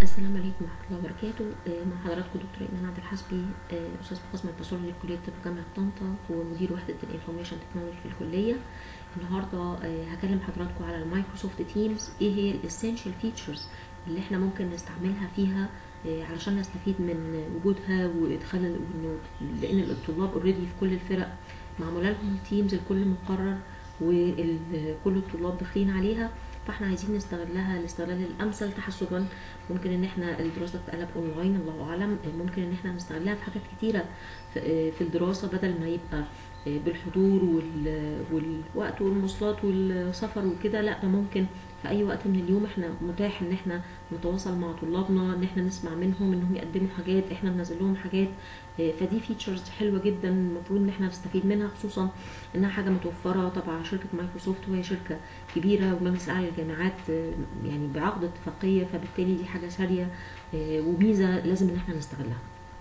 السلام عليكم ورحمة الله وبركاته آه، مع حضراتكم دكتور إيمان عبد الحسبي آه، أستاذ في قسم الباثولوجي في كلية طب جامعة طنطا ومدير وحدة الانفورميشن تكنولوجي في الكلية النهاردة آه، هكلم حضراتكم على المايكروسوفت تيمز ايه هي الاسينشال فيتشرز اللي احنا ممكن نستعملها فيها آه، علشان نستفيد من وجودها وادخال وإنه لان الطلاب اوريدي في كل الفرق معموله لهم تيمز الكل مقرر وكل الطلاب داخلين عليها فاحنا عايزين نستغلها الاستغلال الامثل تحسبا ممكن ان احنا الدراسه تتقلب اونلاين الله اعلم ممكن ان احنا نستغلها في حاجات كتيره في في الدراسه بدل ما يبقى بالحضور وال- والوقت والمواصلات والسفر وكده لا ده ممكن في اي وقت من اليوم احنا متاح ان احنا نتواصل مع طلابنا ان احنا نسمع منهم انهم يقدموا حاجات احنا ننزل لهم حاجات فدي فيتشرز حلوه جدا المفروض ان احنا نستفيد منها خصوصا انها حاجه متوفره تبع شركه مايكروسوفت وهي شركه كبيره ومجلس اعلى للجامعات آه، يعني بعقد اتفاقيه فبالتالي دي حاجه ساريه آه، وميزه لازم ان احنا نستغلها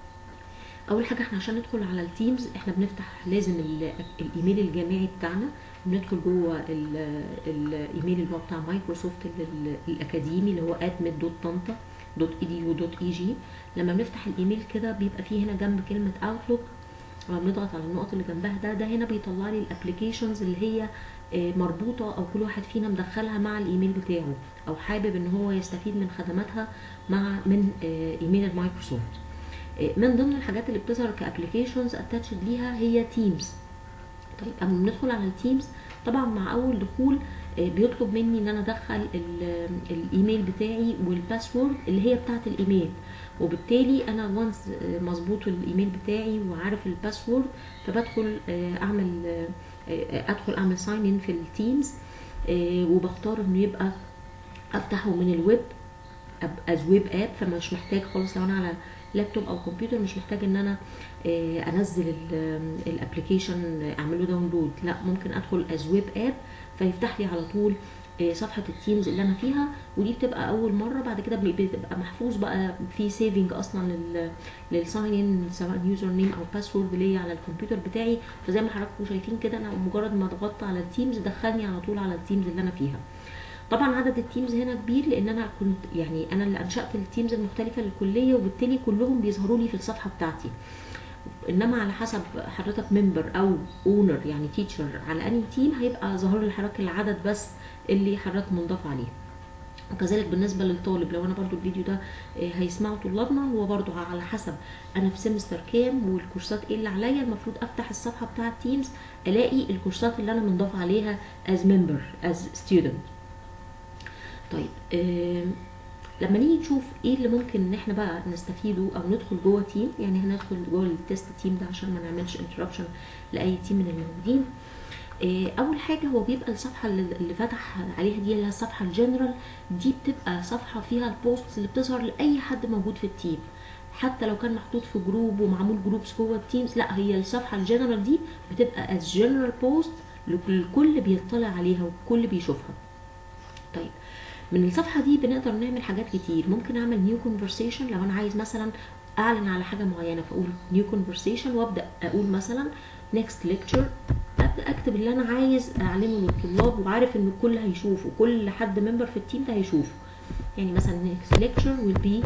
اول حاجه احنا عشان ندخل على التيمز احنا بنفتح لازم ال- الايميل الجامعي بتاعنا بندخل جوه ال- الايميل اللي هو بتاع مايكروسوفت ال- الاكاديمي اللي هو ادمت دوت طنطا دوت اي دي يو دوت اي جي لما بنفتح الايميل كده بيبقى فيه هنا جنب كلمه اوتلوك لما بنضغط على النقط اللي جنبها ده ده هنا بيطلع لي الابلكيشنز اللي هي آه، مربوطه او كل واحد فينا مدخلها مع الايميل بتاعه او حابب ان هو يستفيد من خدماتها مع من آه، ايميل المايكروسوفت آه، من ضمن الحاجات اللي بتظهر كابلكيشنز اتاتشد ليها هي تيمز طيب اما بندخل على التيمز طبعا مع اول دخول آه، بيطلب مني ان انا ادخل ال- الايميل بتاعي والباسورد اللي هي بتاعه الايميل وبالتالي انا وانس مظبوط الايميل بتاعي وعارف الباسورد فبدخل آه، اعمل آه، آه، ادخل اعمل ساين ان في التيمز آه، وبختار انه يبقى افتحه من الويب از ويب اب فمش محتاج خالص لو انا على لابتوب او كمبيوتر مش محتاج ان انا آه، انزل الابلكيشن اعمله داونلود لا ممكن ادخل از ويب اب فيفتح لي على طول آه، صفحه التيمز اللي انا فيها ودي بتبقى اول مره بعد كده بتبقى محفوظ بقى في سيفنج اصلا لل للساين ان سواء يوزر نيم او باسورد ليا على الكمبيوتر بتاعي فزي ما حضراتكم شايفين كده انا مجرد ما ضغطت على التيمز دخلني على طول على التيمز اللي انا فيها طبعا عدد التيمز هنا كبير لان انا كنت يعني انا اللي انشات التيمز المختلفه للكليه وبالتالي كلهم بيظهروا لي في الصفحه بتاعتي انما على حسب حضرتك ممبر او اونر يعني تيتشر على انهي تيم هيبقى ظاهر لحضرتك العدد بس اللي حضرتك منضاف عليه وكذلك بالنسبه للطالب لو انا برضو الفيديو ده آه، هيسمعه طلابنا هو برضو على حسب انا في سمستر كام والكورسات ايه اللي عليا المفروض افتح الصفحه بتاعه تيمز الاقي الكورسات اللي انا منضاف عليها as member as student طيب آم، لما نيجي نشوف ايه اللي ممكن ان احنا بقى نستفيده او ندخل جوه تيم يعني هندخل جوه التست تيم ده عشان ما نعملش انتربشن لاي تيم من الموجودين آه، اول حاجه هو بيبقى الصفحه اللي اللي فتح عليها دي اللي هي الصفحه الجنرال دي بتبقى صفحه فيها البوست اللي بتظهر لاي حد موجود في التيم حتى لو كان محطوط في جروب ومعمول جروبس جوه التيمز لا هي الصفحه الجنرال دي بتبقى از جنرال بوست الكل بيطلع عليها والكل بيشوفها طيب من الصفحه دي بنقدر نعمل حاجات كتير ممكن اعمل نيو كونفرسيشن لو انا عايز مثلا اعلن على حاجه معينه فاقول نيو كونفرسيشن وابدا اقول مثلا next lecture ابدا اكتب اللي انا عايز اعلنه للطلاب وعارف ان الكل هيشوفه كل حد ممبر في التيم ده هيشوفه يعني مثلا next lecture will be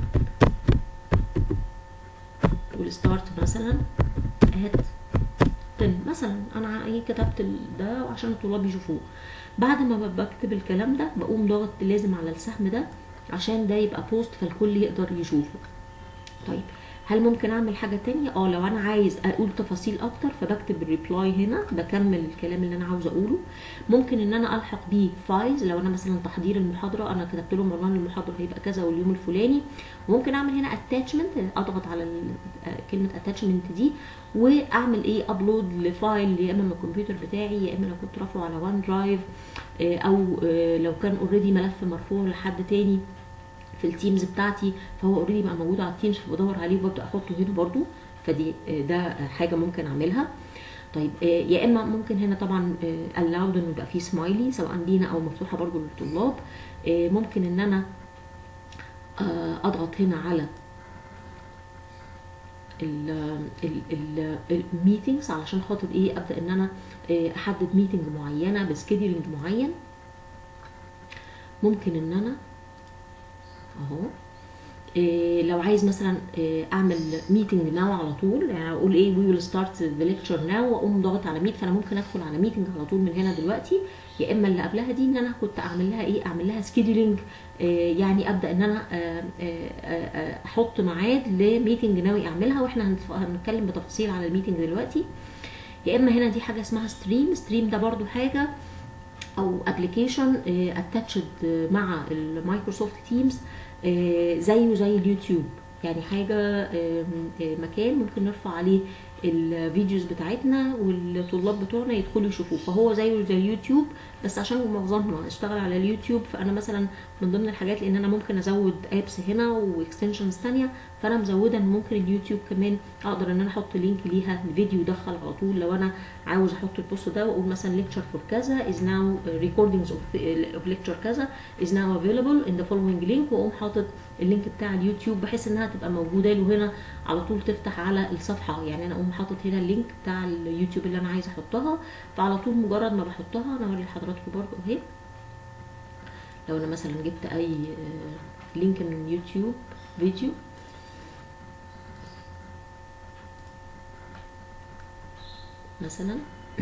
will start مثلا at 10 مثلا انا ايه كتبت ال- ده عشان الطلاب يشوفوه بعد ما ب- بكتب الكلام ده بقوم ضاغط لازم على السهم ده عشان ده يبقى بوست فالكل يقدر يشوفه طيب هل ممكن اعمل حاجه تانية اه لو انا عايز اقول تفاصيل اكتر فبكتب الريبلاي هنا بكمل الكلام اللي انا عاوزه اقوله ممكن ان انا الحق بيه فايلز لو انا مثلا تحضير المحاضره انا كتبت لهم عنوان المحاضره هيبقى كذا واليوم الفلاني وممكن اعمل هنا اتاتشمنت اضغط على ال- آه، كلمه اتاتشمنت دي واعمل ايه ابلود لفايل يا اما من الكمبيوتر بتاعي يا اما لو كنت رافعه على وان درايف او آه، لو كان اوريدي ملف مرفوع لحد تاني في التيمز بتاعتي فهو اوريدي بقى موجود على التيمز فبدور عليه وببدا احطه هنا برضو فدي آه، ده حاجه ممكن اعملها طيب آه، يا اما ممكن هنا طبعا الاود انه يبقى فيه سمايلي سواء لينا او مفتوحه برضو للطلاب آه، ممكن ان انا آه، اضغط هنا على الميتينجز علشان خاطر ايه ابدا ان انا آه، احدد ميتنج معينه بسكيدولينج معين ممكن ان انا اهو إيه لو عايز مثلا إيه اعمل ميتنج ناو على طول يعني اقول ايه وي ويل ستارت ذا ليكتشر ناو واقوم ضاغط على ميت فانا ممكن ادخل على ميتنج على طول من هنا دلوقتي يا اما اللي قبلها دي ان انا كنت اعمل لها ايه اعمل لها سكيدولينج إيه يعني ابدا ان انا آه، آه، آه، احط ميعاد لميتنج ناوي اعملها واحنا هنتف- هنتكلم بتفاصيل على الميتنج دلوقتي يا اما هنا دي حاجه اسمها ستريم ستريم ده برضو حاجه او ابلكيشن اتاتشد مع المايكروسوفت تيمز زيه زي اليوتيوب يعني حاجه آم، آه، مكان ممكن نرفع عليه الفيديوز بتاعتنا والطلاب بتوعنا يدخلوا يشوفوه فهو زيه زي اليوتيوب بس عشان معظمنا اشتغل على اليوتيوب فانا مثلا من ضمن الحاجات لان انا ممكن ازود ابس هنا واكستنشنز تانية فانا مزوده ان ممكن اليوتيوب كمان اقدر ان انا احط لينك ليها الفيديو يدخل على طول لو انا عاوز احط البوست ده واقول مثلا lecture for كذا is now uh, recordings of, of lecture كذا is now available in the following link واقوم حاطط اللينك بتاع اليوتيوب بحيث انها تبقى موجوده له هنا على طول تفتح على الصفحه يعني انا اقوم حاطط هنا اللينك بتاع اليوتيوب اللي انا عايزه احطها فعلى طول مجرد ما بحطها انا اوري لحضراتكم برضو اهي لو انا مثلا جبت اي آه، لينك من يوتيوب فيديو مثلا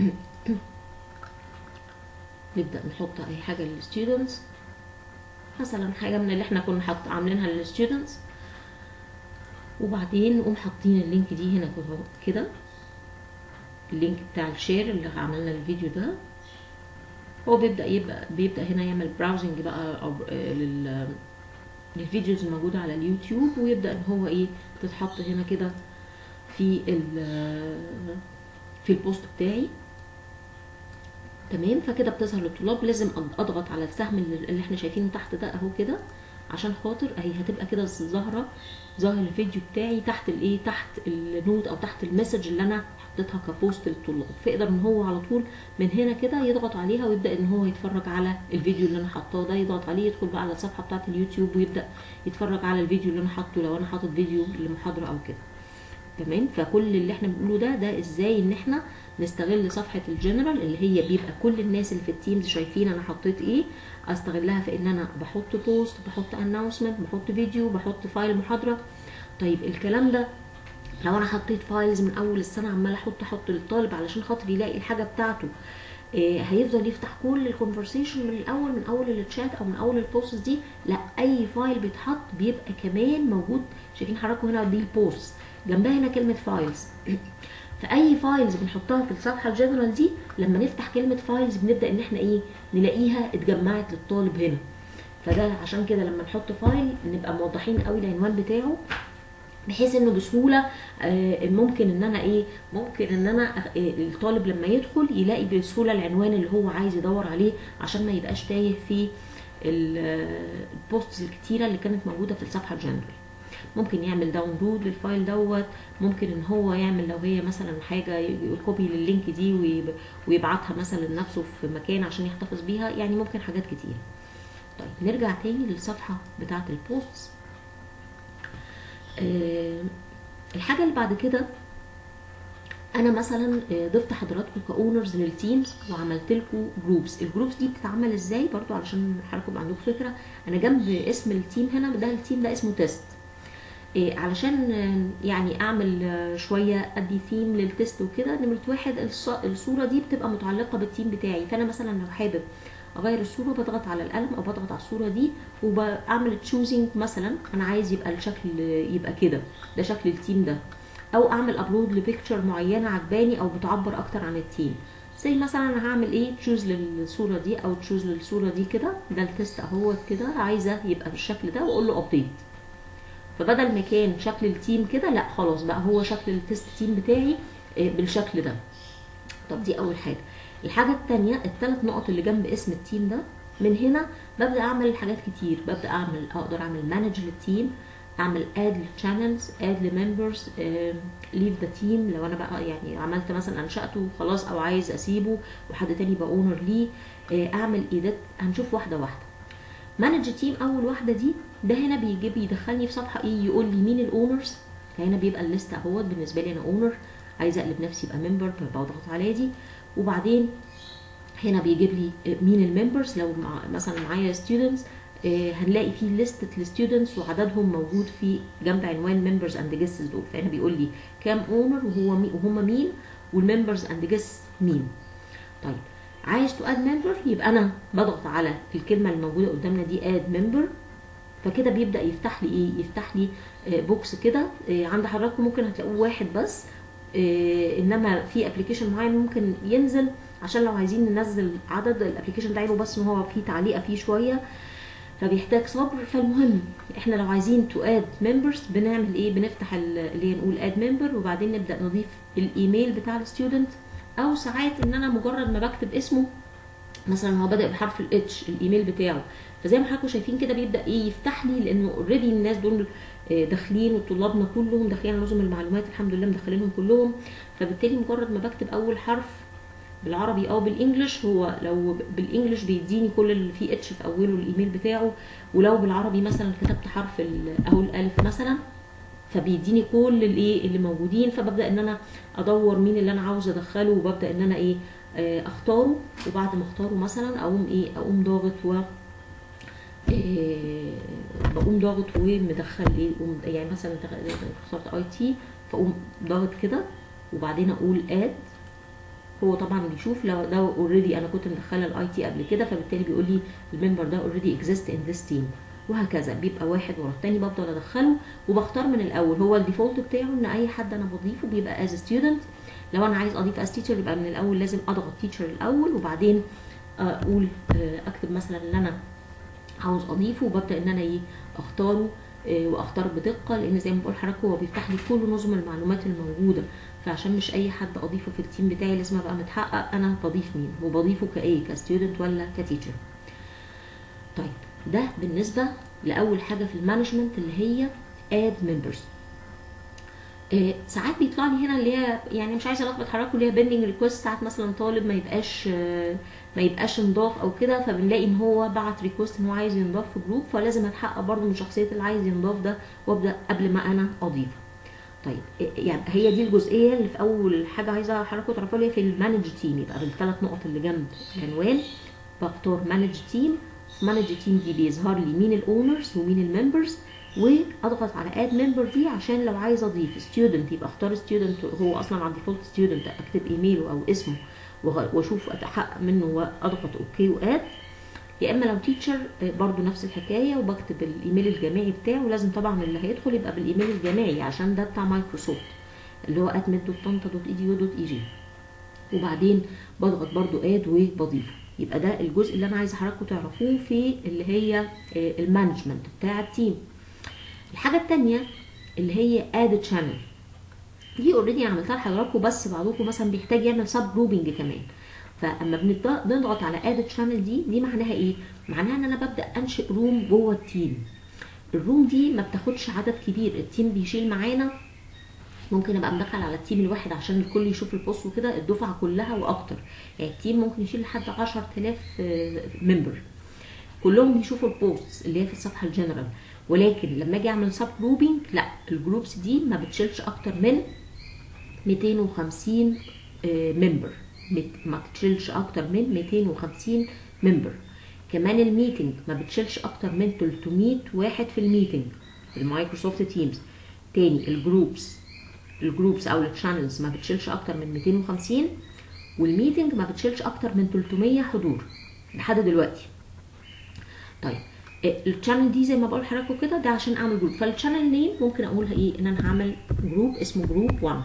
نبدأ نحط أي حاجة للستودنتس مثلا حاجة من اللي احنا كنا حط عاملينها للستودنتس وبعدين نقوم حاطين اللينك دي هنا كده كده اللينك بتاع الشير اللي عملنا الفيديو ده هو بيبدأ يبقى بيبدأ هنا يعمل براوزنج بقى أو آه، لل للفيديوز الموجودة على اليوتيوب ويبدأ ان هو ايه تتحط هنا كده في ال في البوست بتاعي تمام فكده بتظهر للطلاب لازم أض- اضغط على السهم اللي اللي احنا شايفينه تحت ده اهو كده عشان خاطر اهي هتبقى كده ظاهره ظاهر الفيديو بتاعي تحت الايه تحت النوت او تحت المسج اللي انا حطيتها كبوست للطلاب فيقدر ان هو على طول من هنا كده يضغط عليها ويبدا ان هو يتفرج على الفيديو اللي انا حاطاه ده يضغط عليه يدخل بقى على الصفحه بتاعه اليوتيوب ويبدا يتفرج على الفيديو اللي انا حاطه لو انا حاطط فيديو لمحاضره او كده تمام فكل اللي احنا بنقوله ده ده ازاي ان احنا نستغل صفحه الجنرال اللي هي بيبقى كل الناس اللي في التيمز شايفين انا حطيت ايه استغلها في ان انا بحط بوست بحط اناونسمنت بحط فيديو بحط فايل محاضره طيب الكلام ده لو انا حطيت فايلز من اول السنه عمال احط احط للطالب علشان خاطر يلاقي الحاجه بتاعته إيه هيفضل يفتح كل الكونفرسيشن من الاول من اول الشات او من اول البوست دي لا اي فايل بيتحط بيبقى كمان موجود شايفين حضراتكم هنا دي البوست جنبها هنا كلمه فايلز فاي فايلز بنحطها في الصفحه الجنرال دي لما نفتح كلمه فايلز بنبدا ان احنا ايه نلاقيها اتجمعت للطالب هنا فده عشان كده لما نحط فايل نبقى موضحين قوي العنوان بتاعه بحيث انه بسهوله آه، ممكن ان انا ايه ممكن ان انا أخ- آه، الطالب لما يدخل يلاقي بسهوله العنوان اللي هو عايز يدور عليه عشان ما يبقاش تايه في ال- آه، البوستس الكتيره اللي كانت موجوده في الصفحه الجنرال ممكن يعمل داونلود للفايل دوت ممكن ان هو يعمل لو هي مثلا حاجه يقول كوبي لللينك دي ويب- ويبعتها مثلا لنفسه في مكان عشان يحتفظ بيها يعني ممكن حاجات كتير طيب نرجع تاني للصفحه بتاعه البوستس آه، الحاجه اللي بعد كده انا مثلا آه، ضفت حضراتكم كاونرز للتيمز وعملت لكم جروبس الجروبس دي بتتعمل ازاي برضو علشان حضراتكم يبقى عندكم فكره انا جنب اسم التيم هنا ده التيم ده اسمه تيست إيه علشان آه، يعني اعمل آه، شويه ادي ثيم للتست وكده نمره واحد الص- الصوره دي بتبقى متعلقه بالتيم بتاعي فانا مثلا لو حابب اغير الصوره بضغط على القلم او بضغط على الصوره دي وبعمل تشوزنج مثلا انا عايز يبقى الشكل يبقى كده ده شكل التيم ده او اعمل ابلود لبيكتشر معينه عجباني او بتعبر اكتر عن التيم زي مثلا انا هعمل ايه تشوز للصوره دي او تشوز للصوره دي كده ده التست اهوت كده عايزه يبقى بالشكل ده واقول له ابديت فبدل ما كان شكل التيم كده لا خلاص بقى هو شكل التست تيم بتاعي آه، بالشكل ده طب دي اول حاجه الحاجه الثانيه الثلاث نقط اللي جنب اسم التيم ده من هنا ببدا اعمل حاجات كتير ببدا اعمل اقدر اعمل مانج للتيم اعمل اد للشانلز اد لممبرز ليف ذا تيم لو انا بقى يعني عملت مثلا انشاته خلاص او عايز اسيبه وحد تاني يبقى اونر ليه آه، اعمل ايدات هنشوف واحده واحده مانج تيم اول واحده دي ده هنا بيجيب يدخلني في صفحه ايه يقول لي مين الاونرز هنا بيبقى الليست اهوت بالنسبه لي انا اونر عايزه اقلب نفسي يبقى ممبر بضغط على دي وبعدين هنا بيجيب لي مين الممبرز لو مع مثلا معايا ستودنتس آه، هنلاقي فيه لستة الستودنتس وعددهم موجود في جنب عنوان ممبرز اند جيستس دول فهنا بيقول لي كام اونر وهو مي وهم مين والممبرز اند جيست مين طيب عايز تو اد ممبر يبقى انا بضغط على الكلمه الموجوده قدامنا دي اد ممبر فكده بيبدا يفتح لي ايه يفتح لي آه، بوكس كده آه، عند حضراتكم ممكن هتلاقوه واحد بس آه، انما في ابلكيشن معين ممكن ينزل عشان لو عايزين ننزل عدد الابلكيشن ده عيبه بس ان هو فيه تعليقه فيه شويه فبيحتاج صبر فالمهم احنا لو عايزين تو اد ممبرز بنعمل ايه بنفتح ال- اللي هي نقول اد ممبر وبعدين نبدا نضيف الايميل بتاع الستودنت او ساعات ان انا مجرد ما بكتب اسمه مثلا هو بادئ بحرف الاتش الايميل بتاعه فزي ما حضراتكم شايفين كده بيبدا ايه يفتح لي لانه اوريدي الناس دول آه، داخلين وطلابنا كلهم داخلين على نظم المعلومات الحمد لله مدخلينهم كلهم فبالتالي مجرد ما بكتب اول حرف بالعربي او بالانجلش هو لو بالانجلش بيديني كل اللي فيه اتش في اوله الايميل بتاعه ولو بالعربي مثلا كتبت حرف ال- او الالف مثلا فبيديني كل الايه اللي موجودين فببدا ان انا ادور مين اللي انا عاوزه ادخله وببدا ان انا ايه آه، اختاره وبعد ما اختاره مثلا اقوم ايه اقوم ضاغط و إيه بقوم ضاغط ومدخل ايه وم- يعني مثلا دخ- اخترت اي تي فاقوم ضاغط كده وبعدين اقول اد هو طبعا بيشوف لو ده اوريدي انا كنت مدخله الاي تي قبل كده فبالتالي بيقول لي الممبر ده اوريدي اكزيست ان ذس تيم وهكذا بيبقى واحد ورا التاني بفضل ادخله وبختار من الاول هو الديفولت بتاعه ان اي حد انا بضيفه بيبقى از ستودنت لو انا عايز اضيف از تيتشر يبقى من الاول لازم اضغط تيتشر الاول وبعدين اقول آه، اكتب مثلا ان انا عاوز اضيفه وببدا ان انا ايه اختاره آه، واختار بدقه لان زي ما بقول لحضراتكم هو بيفتح لي كل نظم المعلومات الموجوده فعشان مش اي حد اضيفه في التيم بتاعي لازم ابقى متحقق انا بضيف مين وبضيفه كايه كستودنت ولا كتيتشر طيب ده بالنسبه لاول حاجه في المانجمنت اللي هي اد ممبرز آه، ساعات بيطلع لي هنا اللي هي يعني مش عايزه الخبط حضراتكم اللي هي بيندنج ريكوست ساعات مثلا طالب ما يبقاش آه، ما يبقاش انضاف او كده فبنلاقي ان هو بعت ريكوست ان هو عايز ينضاف في جروب فلازم اتحقق برضو من شخصيه اللي عايز ينضاف ده وابدا قبل ما انا اضيفه طيب آه، يعني هي دي الجزئيه اللي في اول حاجه عايزه حضراتكم تعرفوها اللي هي في المانج تيم يبقى بالثلاث نقط اللي جنب العنوان بختار مانج تيم مانج تيم دي بيظهر لي مين الاونرز ومين الممبرز واضغط على اد ممبر دي عشان لو عايز اضيف ستودنت يبقى اختار ستودنت هو اصلا على ديفولت ستودنت اكتب ايميله او اسمه وغ- واشوف اتحقق منه واضغط اوكي واد يا اما لو تيتشر برضو نفس الحكايه وبكتب الايميل الجامعي بتاعه لازم طبعا اللي هيدخل يبقى بالايميل الجامعي عشان ده بتاع مايكروسوفت اللي هو atmed.tanta.edu.eg وبعدين بضغط برضو اد وبضيفه يبقى ده الجزء اللي انا عايزه حضراتكم تعرفوه في اللي هي آه، المانجمنت بتاع التيم الحاجه التانية اللي هي اد تشانل دي اوريدي عملتها لحضراتكم بس بعضكم مثلا بيحتاج يعمل سب جروبنج كمان فاما بنض- بنضغط على اد تشانل دي دي معناها ايه معناها ان انا ببدا انشئ روم جوه التيم الروم دي ما بتاخدش عدد كبير التيم بيشيل معانا ممكن ابقى مدخل على التيم الواحد عشان الكل يشوف البوست وكده الدفعه كلها واكتر يعني التيم ممكن يشيل لحد 10000 ممبر كلهم بيشوفوا البوست اللي هي في الصفحه الجنرال ولكن لما اجي اعمل سب جروبينج لا الجروبس دي ما بتشيلش اكتر من 250 ممبر ما بتشيلش اكتر من 250 ممبر كمان الميتنج ما بتشيلش اكتر من 300 واحد في الميتنج في المايكروسوفت تيمز تاني الجروبس الجروبس او الشانلز ما بتشيلش اكتر من 250 والميتنج ما بتشيلش اكتر من 300 حضور لحد دلوقتي طيب الشانل دي زي ما بقول لحضراتكم كده ده عشان اعمل جروب فالشانل نيم ممكن اقولها ايه ان انا هعمل جروب اسمه جروب 1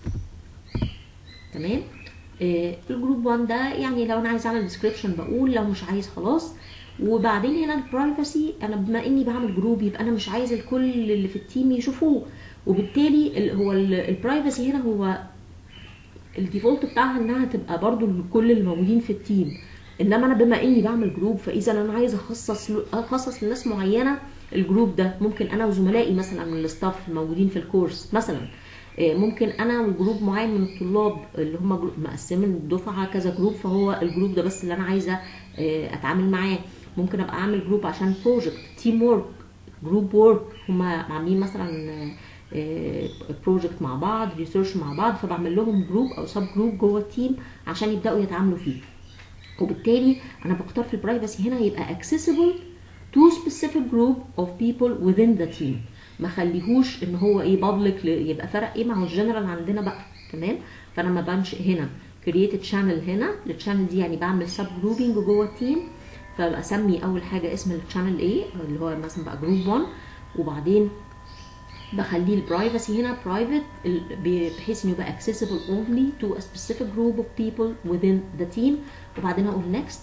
تمام آه الجروب 1 ده يعني لو انا عايز اعمل ديسكريبشن بقول لو مش عايز خلاص وبعدين هنا البرايفسي انا بما اني بعمل جروب يبقى انا مش عايز الكل اللي في التيم يشوفوه وبالتالي ال- هو البرايفسي هنا هو الديفولت بتاعها انها تبقى برضو لكل اللي موجودين في التيم انما انا بما اني بعمل جروب فاذا انا عايزه اخصص اخصص لناس معينه الجروب ده ممكن انا وزملائي مثلا من الستاف الموجودين في الكورس مثلا آه، ممكن انا وجروب معين من الطلاب اللي هم جروب- مقسمين الدفعه كذا جروب فهو الجروب ده بس اللي انا عايزه آه، اتعامل معاه ممكن ابقى اعمل جروب عشان بروجكت تيم وورك جروب وورك هم عاملين مثلا بروجكت مع بعض ريسيرش مع بعض فبعمل لهم جروب او سب جروب جوه التيم عشان يبداوا يتعاملوا فيه وبالتالي انا بختار في البرايفسي هنا يبقى اكسسبل to specific group of people within the team ما خليهوش ان هو ايه public ل- يبقى فرق ايه مع الجنرال عندنا بقى تمام فانا لما بنشئ هنا create channel هنا الشانل دي يعني بعمل سب جروبنج جوه التيم فبسمي اول حاجه اسم الشانل ايه اللي هو مثلا بقى جروب 1 وبعدين بخليه البرايفسي هنا private ال- ب- بحيث انه يبقى accessible only to a specific group of people within the team وبعدين اقول next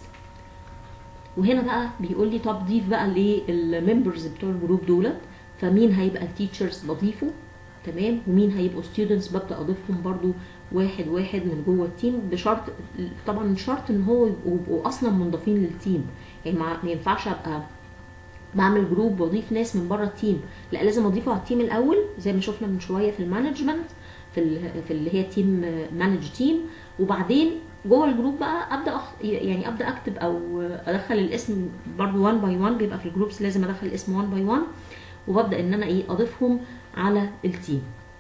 وهنا بقى بيقول لي طب ضيف بقى للممبرز بتوع الجروب دولت فمين هيبقى التيتشرز بضيفه تمام ومين هيبقوا ستودنتس ببدا اضيفهم برضو واحد واحد من جوه التيم بشرط طبعا شرط ان هو يبقوا, يبقوا اصلا منضافين للتيم يعني ما ما ينفعش ابقى بعمل جروب واضيف ناس من بره التيم لا لازم اضيفه على التيم الاول زي ما شفنا من شويه في المانجمنت في ال- في اللي هي تيم مانج تيم وبعدين جوه الجروب بقى ابدا أخ... يعني ابدا اكتب او ادخل الاسم برضو 1 باي 1 بيبقى في الجروبس لازم ادخل الاسم 1 باي 1 وببدا ان انا ايه اضيفهم على التيم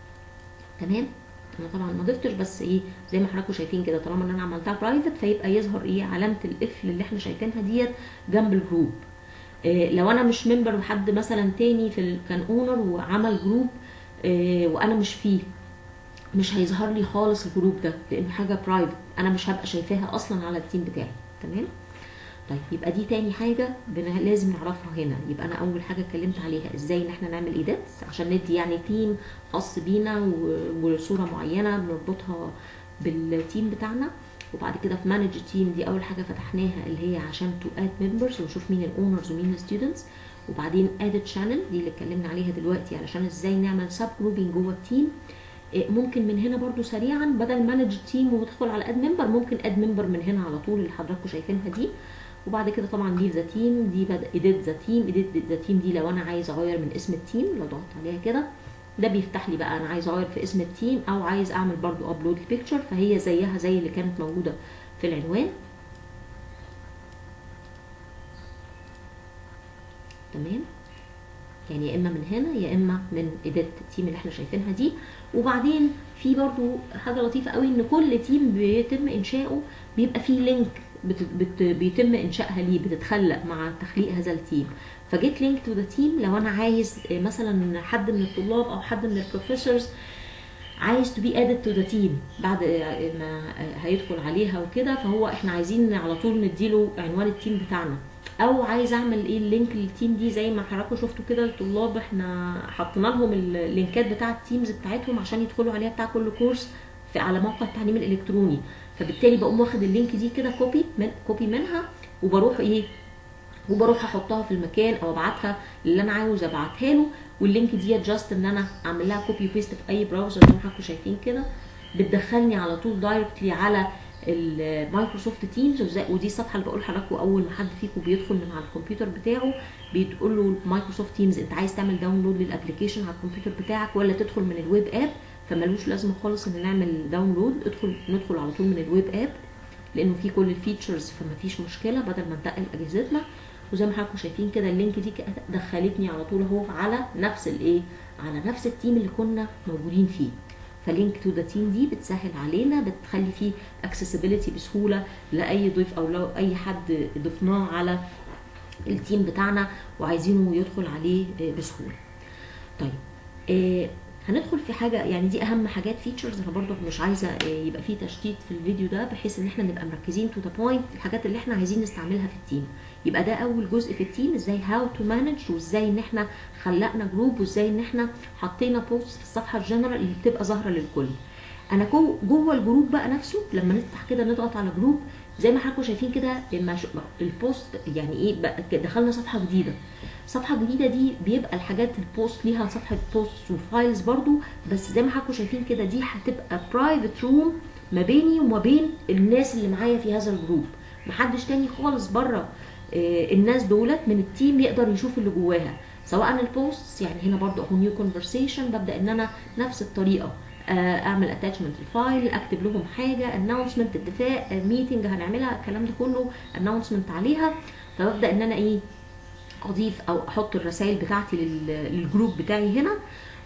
تمام انا طبعا ما ضفتش بس ايه زي ما حضراتكم شايفين كده طالما ان انا عملتها برايفت فيبقى يظهر ايه علامه القفل اللي احنا شايفينها ديت جنب الجروب إيه لو انا مش ممبر وحد مثلا تاني في ال... كان اونر وعمل جروب إيه وانا مش فيه مش هيظهر لي خالص الجروب ده لانه حاجه برايفت انا مش هبقى شايفاها اصلا على التيم بتاعي تمام طيب يبقى دي تاني حاجة بنا لازم نعرفها هنا يبقى أنا أول حاجة اتكلمت عليها إزاي إن إحنا نعمل إيدات عشان ندي يعني تيم خاص بينا و- وصورة معينة بنربطها بالتيم بتاعنا وبعد كده في مانج تيم دي أول حاجة فتحناها اللي هي عشان تو اد ممبرز ونشوف مين الأونرز ومين الستودنتس وبعدين اد شانل دي اللي اتكلمنا عليها دلوقتي علشان إزاي نعمل سب جروبينج جوه التيم إيه، ممكن من هنا برضو سريعا بدل مانج تيم وتدخل على اد ممبر ممكن اد ممبر من هنا على طول اللي حضراتكم شايفينها دي وبعد كده طبعا ليف ذا تيم دي بدا ايديت ذا تيم ايديت ذا تيم دي لو انا عايز اغير من اسم التيم لو ضغطت عليها كده ده بيفتح لي بقى انا عايز اغير في اسم التيم او عايز اعمل برضو ابلود البيكتشر فهي زيها زي اللي كانت موجوده في العنوان تمام يعني يا اما من هنا يا اما من ايديت التيم اللي احنا شايفينها دي وبعدين في برضو حاجه لطيفه قوي ان كل تيم بيتم انشاؤه بيبقى فيه لينك بت بت بيتم انشائها ليه بتتخلق مع تخليق هذا التيم فجيت لينك تو ذا تيم لو انا عايز آه، مثلا حد من الطلاب او حد من البروفيسورز عايز تو بي ادد تو ذا تيم بعد آه، ما آه، هيدخل عليها وكده فهو احنا عايزين على طول نديله عنوان التيم بتاعنا او عايز اعمل ايه اللينك للتيم دي زي ما حضراتكم شفتوا كده الطلاب احنا حطينا لهم اللينكات بتاع التيمز بتاعتهم عشان يدخلوا عليها بتاع كل كورس في على موقع التعليم الالكتروني فبالتالي بقوم واخد اللينك دي كده كوبي من كوبي منها وبروح ايه وبروح احطها في المكان او ابعتها اللي انا عاوز ابعتها له واللينك دي جاست ان انا اعمل لها كوبي بيست في اي براوزر زي ما حضراتكم شايفين كده بتدخلني على طول دايركتلي على المايكروسوفت تيمز ودي الصفحه اللي بقول لحضراتكم اول ما حد فيكم بيدخل من على الكمبيوتر بتاعه بتقول له مايكروسوفت تيمز انت عايز تعمل داونلود للابلكيشن على الكمبيوتر بتاعك ولا تدخل من الويب اب فملوش لازمه خالص ان نعمل داونلود ادخل ندخل على طول من الويب اب لانه في كل الفيتشرز فما فيش مشكله بدل ما ننتقل اجهزتنا وزي ما حضراتكم شايفين كده اللينك دي كده دخلتني على طول اهو على نفس الايه على نفس التيم اللي كنا موجودين فيه فلينك تو ذا تيم دي بتسهل علينا بتخلي فيه اكسسبيليتي بسهوله لاي ضيف او لو اي حد ضفناه على التيم بتاعنا وعايزينه يدخل عليه آه، بسهوله طيب آه هندخل في حاجه يعني دي اهم حاجات فيتشرز انا برضو مش عايزه آه، يبقى في تشتيت في الفيديو ده بحيث ان احنا نبقى مركزين تو ذا بوينت الحاجات اللي احنا عايزين نستعملها في التيم يبقى ده اول جزء في التيم ازاي هاو تو مانج وازاي ان احنا خلقنا جروب وازاي ان احنا حطينا بوست في الصفحه الجنرال اللي بتبقى ظاهره للكل انا جو جوه الجروب بقى نفسه لما نفتح كده نضغط على جروب زي ما حضراتكم شايفين كده لما ش- البوست يعني ايه بقى ك- دخلنا صفحه جديده صفحه جديده دي بيبقى الحاجات البوست ليها صفحه بوست وفايلز برضو بس زي ما حضراتكم شايفين كده دي هتبقى برايفت روم ما بيني وما بين الناس اللي معايا في هذا الجروب محدش تاني خالص بره آه، الناس دولت من التيم يقدر يشوف اللي جواها سواء البوست يعني هنا برضو اهو نيو كونفرسيشن ببدا ان انا نفس الطريقه آه، اعمل اتاتشمنت الفايل اكتب لهم حاجه اناونسمنت اتفاق ميتنج هنعملها الكلام ده كله اناونسمنت عليها فببدا ان انا ايه اضيف او احط الرسائل بتاعتي لل- للجروب بتاعي هنا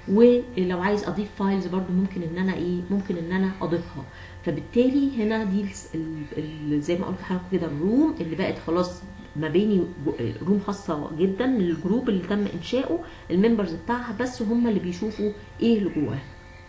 ولو عايز اضيف فايلز برضو ممكن ان انا ايه ممكن ان انا اضيفها فبالتالي هنا دي الس- ال- ال- زي ما قلت لحضراتكم كده الروم اللي بقت خلاص ما بيني روم خاصه جدا للجروب اللي تم انشائه الممبرز بتاعها بس هم اللي بيشوفوا ايه اللي جواها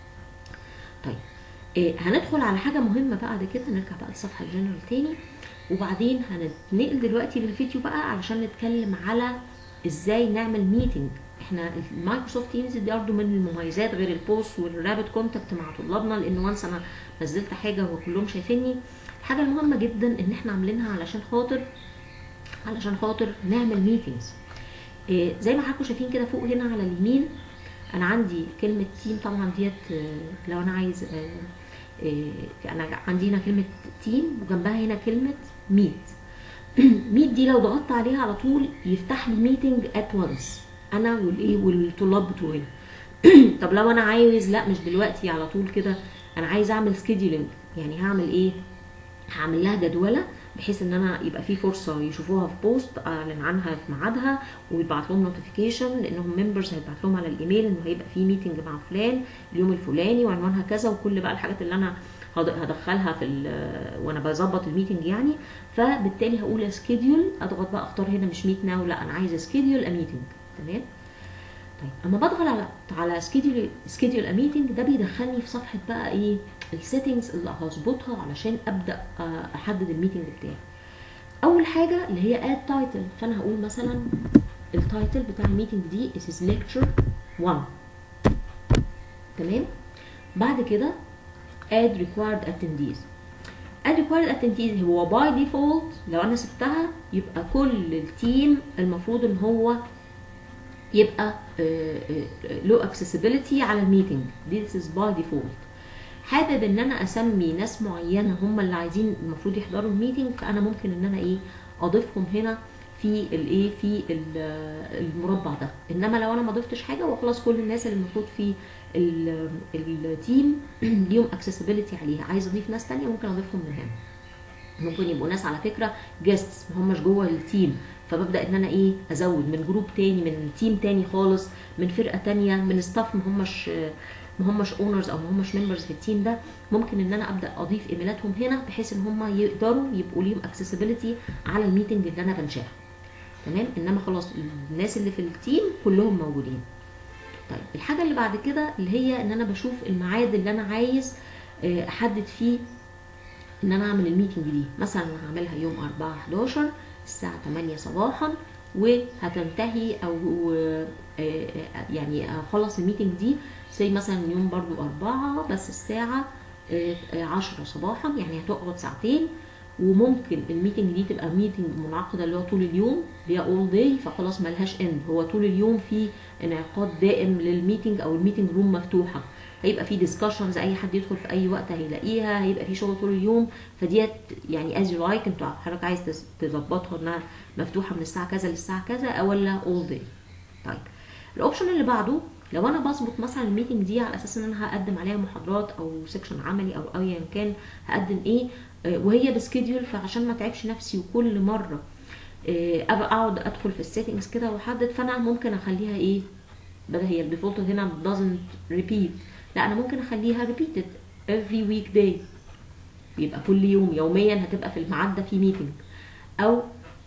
طيب إيه هندخل على حاجه مهمه بعد كده نرجع بقى للصفحه الجنرال تاني وبعدين هنتنقل دلوقتي للفيديو بقى علشان نتكلم على ازاي نعمل ميتنج احنا المايكروسوفت تيمز دي برضه من المميزات غير البوست والرابط كونتاكت مع طلابنا لان وانس انا نزلت حاجه وكلهم شايفيني الحاجه المهمه جدا ان احنا عاملينها علشان خاطر علشان خاطر نعمل ميتنجز إيه زي ما حضراتكم شايفين كده فوق هنا على اليمين انا عندي كلمه تيم طبعا ديت لو انا عايز إيه انا عندي هنا كلمه تيم وجنبها هنا كلمه ميت ميت دي لو ضغطت عليها على طول يفتح لي ميتنج ات وانس انا والايه والطلاب بتوعي طب لو انا عايز لا مش دلوقتي على طول كده انا عايز اعمل سكيدولينج يعني هعمل ايه هعمل لها جدوله بحيث ان انا يبقى في فرصه يشوفوها في بوست اعلن عنها في ميعادها ويبعت لهم نوتيفيكيشن لانهم ممبرز هيبعت لهم على الايميل انه هيبقى في ميتنج مع فلان اليوم الفلاني وعنوانها كذا وكل بقى الحاجات اللي انا هدخلها في وانا بظبط الميتنج يعني فبالتالي هقول سكيدول اضغط بقى اختار هنا مش ميت ناو لا انا عايزه سكيدول ا ميتنج تمام طيب اما بضغط على على سكيدول سكيدول ا ميتنج ده بيدخلني في صفحه بقى ايه السيتنجز اللي هظبطها علشان ابدا احدد الميتنج بتاعي اول حاجه اللي هي اد تايتل فانا هقول مثلا التايتل بتاع الميتنج دي is lecture 1 تمام بعد كده add required attendees add required attendees هو by default لو انا سبتها يبقى كل التيم المفروض ان هو يبقى له accessibility على الميتنج this is by default حابب ان انا اسمي ناس معينه هم اللي عايزين المفروض يحضروا الميتنج فانا ممكن ان انا ايه اضيفهم هنا في الايه في المربع ده انما لو انا ما ضفتش حاجه وخلاص كل الناس اللي المفروض في التيم ليهم اكسسبيلتي عليها عايز اضيف ناس تانية ممكن اضيفهم من هنا ممكن يبقوا ناس على فكره جيستس ما هماش جوه التيم فببدا ان انا ايه ازود من جروب تاني من تيم تاني خالص من فرقه تانية من ستاف ما هماش ما هماش اونرز او ما هماش ممبرز في التيم ده ممكن ان انا ابدا اضيف ايميلاتهم هنا بحيث ان هم يقدروا يبقوا ليهم اكسسبيلتي على الميتنج اللي انا بنشاه تمام انما خلاص الناس اللي في التيم كلهم موجودين طيب الحاجه اللي بعد كده اللي هي ان انا بشوف الميعاد اللي انا عايز احدد فيه ان انا اعمل الميتنج دي مثلا انا هعملها يوم 4 11 الساعه 8 صباحا وهتنتهي او يعني هخلص الميتنج دي زي مثلا يوم برضو أربعة بس الساعة عشرة صباحا يعني هتقعد ساعتين وممكن الميتنج دي تبقى ميتنج منعقده اللي هو طول اليوم اللي هي اول داي فخلاص ملهاش اند هو طول اليوم في انعقاد دائم للميتنج او الميتنج روم مفتوحه هيبقى في ديسكشنز اي حد يدخل في اي وقت هيلاقيها هيبقى في شغل طول اليوم فديت يعني از يو لايك انت حضرتك عايز تظبطها انها مفتوحه من الساعه كذا للساعه كذا ولا اول داي طيب الاوبشن اللي بعده لو انا بظبط مثلا الميتنج دي على اساس ان انا هقدم عليها محاضرات او سيكشن عملي او ايا كان هقدم ايه وهي بسكيدول فعشان ما تعبش نفسي وكل مره ابقى اقعد ادخل في السيتنجز كده واحدد فانا ممكن اخليها ايه بدل هي الديفولت هنا doesn't repeat لا انا ممكن اخليها repeated every weekday يبقى كل يوم يوميا هتبقى في الميعاد ده في ميتنج او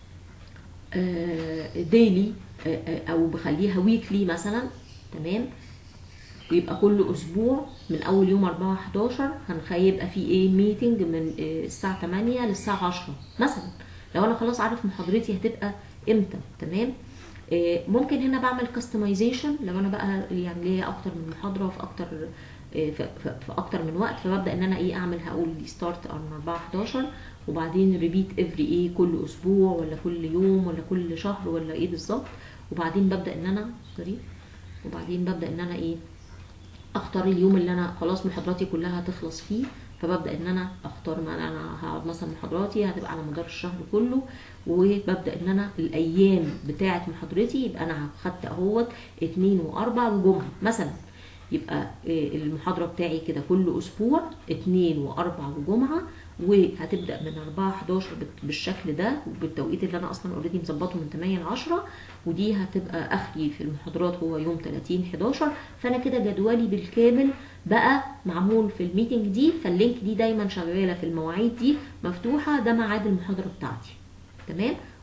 ديلي او بخليها ويكلي مثلا تمام ويبقى كل اسبوع من اول يوم 4 11 هيبقى في ايه ميتنج من الساعه 8 للساعه 10 مثلا لو انا خلاص عارف محاضرتي هتبقى امتى تمام ممكن هنا بعمل كاستمايزيشن لو انا بقى يعني ليا اكتر من محاضره في اكتر في, في اكتر من وقت فببدا ان انا ايه اعمل هقول ستارت on 4 11 وبعدين ريبيت افري ايه كل اسبوع ولا كل يوم ولا كل شهر ولا ايه بالظبط وبعدين ببدا ان انا سوري وبعدين ببدا ان انا ايه اختار اليوم اللي انا خلاص محاضراتي كلها هتخلص فيه فببدا ان انا اختار ما انا هقعد مثلا محاضراتي هتبقى على مدار الشهر كله وببدا ان انا الايام بتاعه محاضرتي يبقى انا خدت اهوت اتنين واربع وجمعه مثلا يبقى المحاضره بتاعي كده كل اسبوع اتنين واربع وجمعه وهتبدا من 4 11 بالشكل ده وبالتوقيت اللي انا اصلا اوريدي مظبطه من 8 ل 10 ودي هتبقى اخري في المحاضرات هو يوم 30 11 فانا كده جدولي بالكامل بقى معمول في الميتنج دي فاللينك دي دايما شغاله في المواعيد دي مفتوحه ده ميعاد المحاضره بتاعتي تمام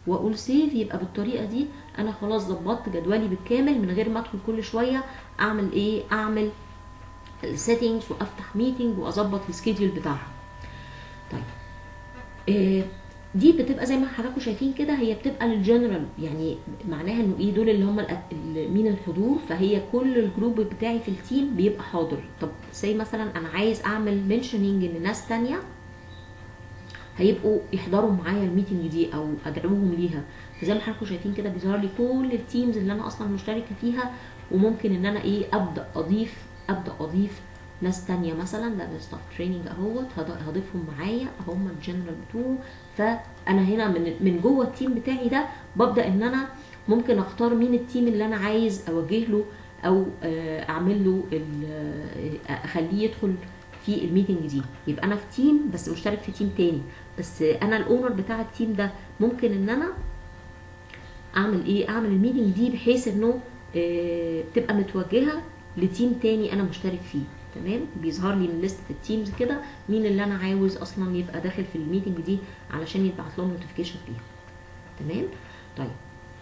واقول سيف يبقى بالطريقه دي انا خلاص ظبطت جدولي بالكامل من غير ما ادخل كل شويه اعمل ايه اعمل السيتنجز وافتح ميتنج واظبط السكيدول بتاعها طيب آه دي بتبقى زي ما حضراتكم شايفين كده هي بتبقى للجنرال يعني معناها انه ايه دول اللي هم الأ- ال- مين الحضور فهي كل الجروب بتاعي في التيم بيبقى حاضر طب زي مثلا انا عايز اعمل منشننج ان ناس تانية هيبقوا يحضروا معايا الميتنج دي او ادعوهم ليها فزي ما حضراتكم شايفين كده بيظهر لي كل التيمز اللي انا اصلا مشتركه فيها وممكن ان انا ايه ابدا اضيف ابدا اضيف ناس تانية مثلا ده ستاف تريننج اهوت هض- هضيفهم معايا هم الجنرال بتوعه فانا هنا من من جوه التيم بتاعي ده ببدا ان انا ممكن اختار مين التيم اللي انا عايز اوجه له او آه، اعمل له ال- آه، اخليه يدخل في الميتنج دي يبقى انا في تيم بس مشترك في تيم تاني بس انا الاونر بتاع التيم ده ممكن ان انا اعمل ايه اعمل الميتنج دي بحيث انه آه، تبقى متوجهه لتيم تاني انا مشترك فيه تمام بيظهر لي من ليست التيمز كده مين اللي انا عاوز اصلا يبقى داخل في الميتنج دي علشان يتبعت لهم نوتيفيكيشن فيها تمام طيب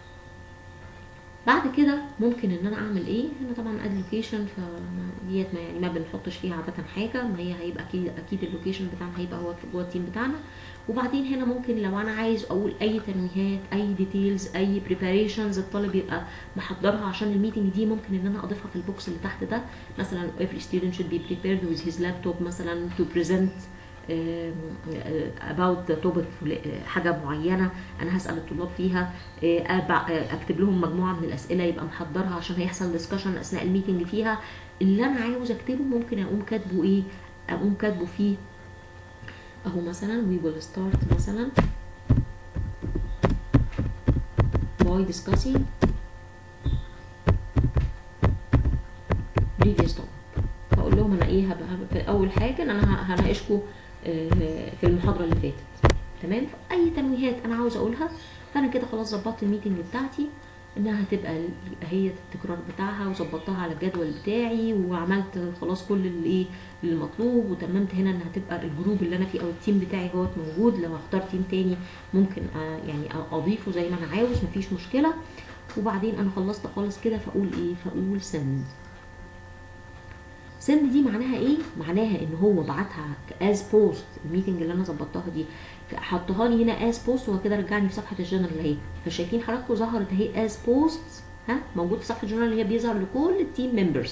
بعد كده ممكن ان انا اعمل ايه هنا طبعا اد لوكيشن فديت ما يعني ما بنحطش فيها عاده حاجه ما هي هيبقى اكيد اكيد اللوكيشن بتاعنا هيبقى هو في جوه التيم بتاعنا وبعدين هنا ممكن لو انا عايز اقول اي تنويهات اي ديتيلز اي بريباريشنز الطالب يبقى محضرها عشان الميتنج دي ممكن ان انا اضيفها في البوكس اللي تحت ده مثلا every student should be prepared with his laptop مثلا to present um, about the topic فل- حاجه معينه انا هسال الطلاب فيها آه، أبع- آه، اكتب لهم مجموعه من الاسئله يبقى محضرها عشان هيحصل ديسكشن اثناء الميتنج فيها اللي انا عاوز اكتبه ممكن اقوم كاتبه ايه اقوم كاتبه فيه اهو مثلا we will start مثلا by discussing previous topic هقول لهم انا ايه هبقى هبقى في اول حاجه ان انا ه- هناقشكم آه، في المحاضره اللي فاتت تمام اي تنويهات انا عاوز اقولها فانا كده خلاص ظبطت الميتنج بتاعتي انها هتبقى ال- هي التكرار بتاعها وظبطتها على الجدول بتاعي وعملت خلاص كل الايه المطلوب وتممت هنا انها تبقى الجروب اللي انا فيه او التيم بتاعي هو موجود لو هختار تيم تاني ممكن آه، يعني اضيفه زي ما انا عاوز مفيش مشكله وبعدين انا خلصت خالص كده فاقول ايه فاقول send send دي معناها ايه معناها ان هو بعتها از بوست الميتنج اللي انا ظبطتها دي حطها لي هنا از بوست وهو كده رجعني في صفحه الجنرال اهي فشايفين حضراتكم ظهرت اهي از بوست ها موجود في صفحه الجنرال اللي هي بيظهر لكل التيم ممبرز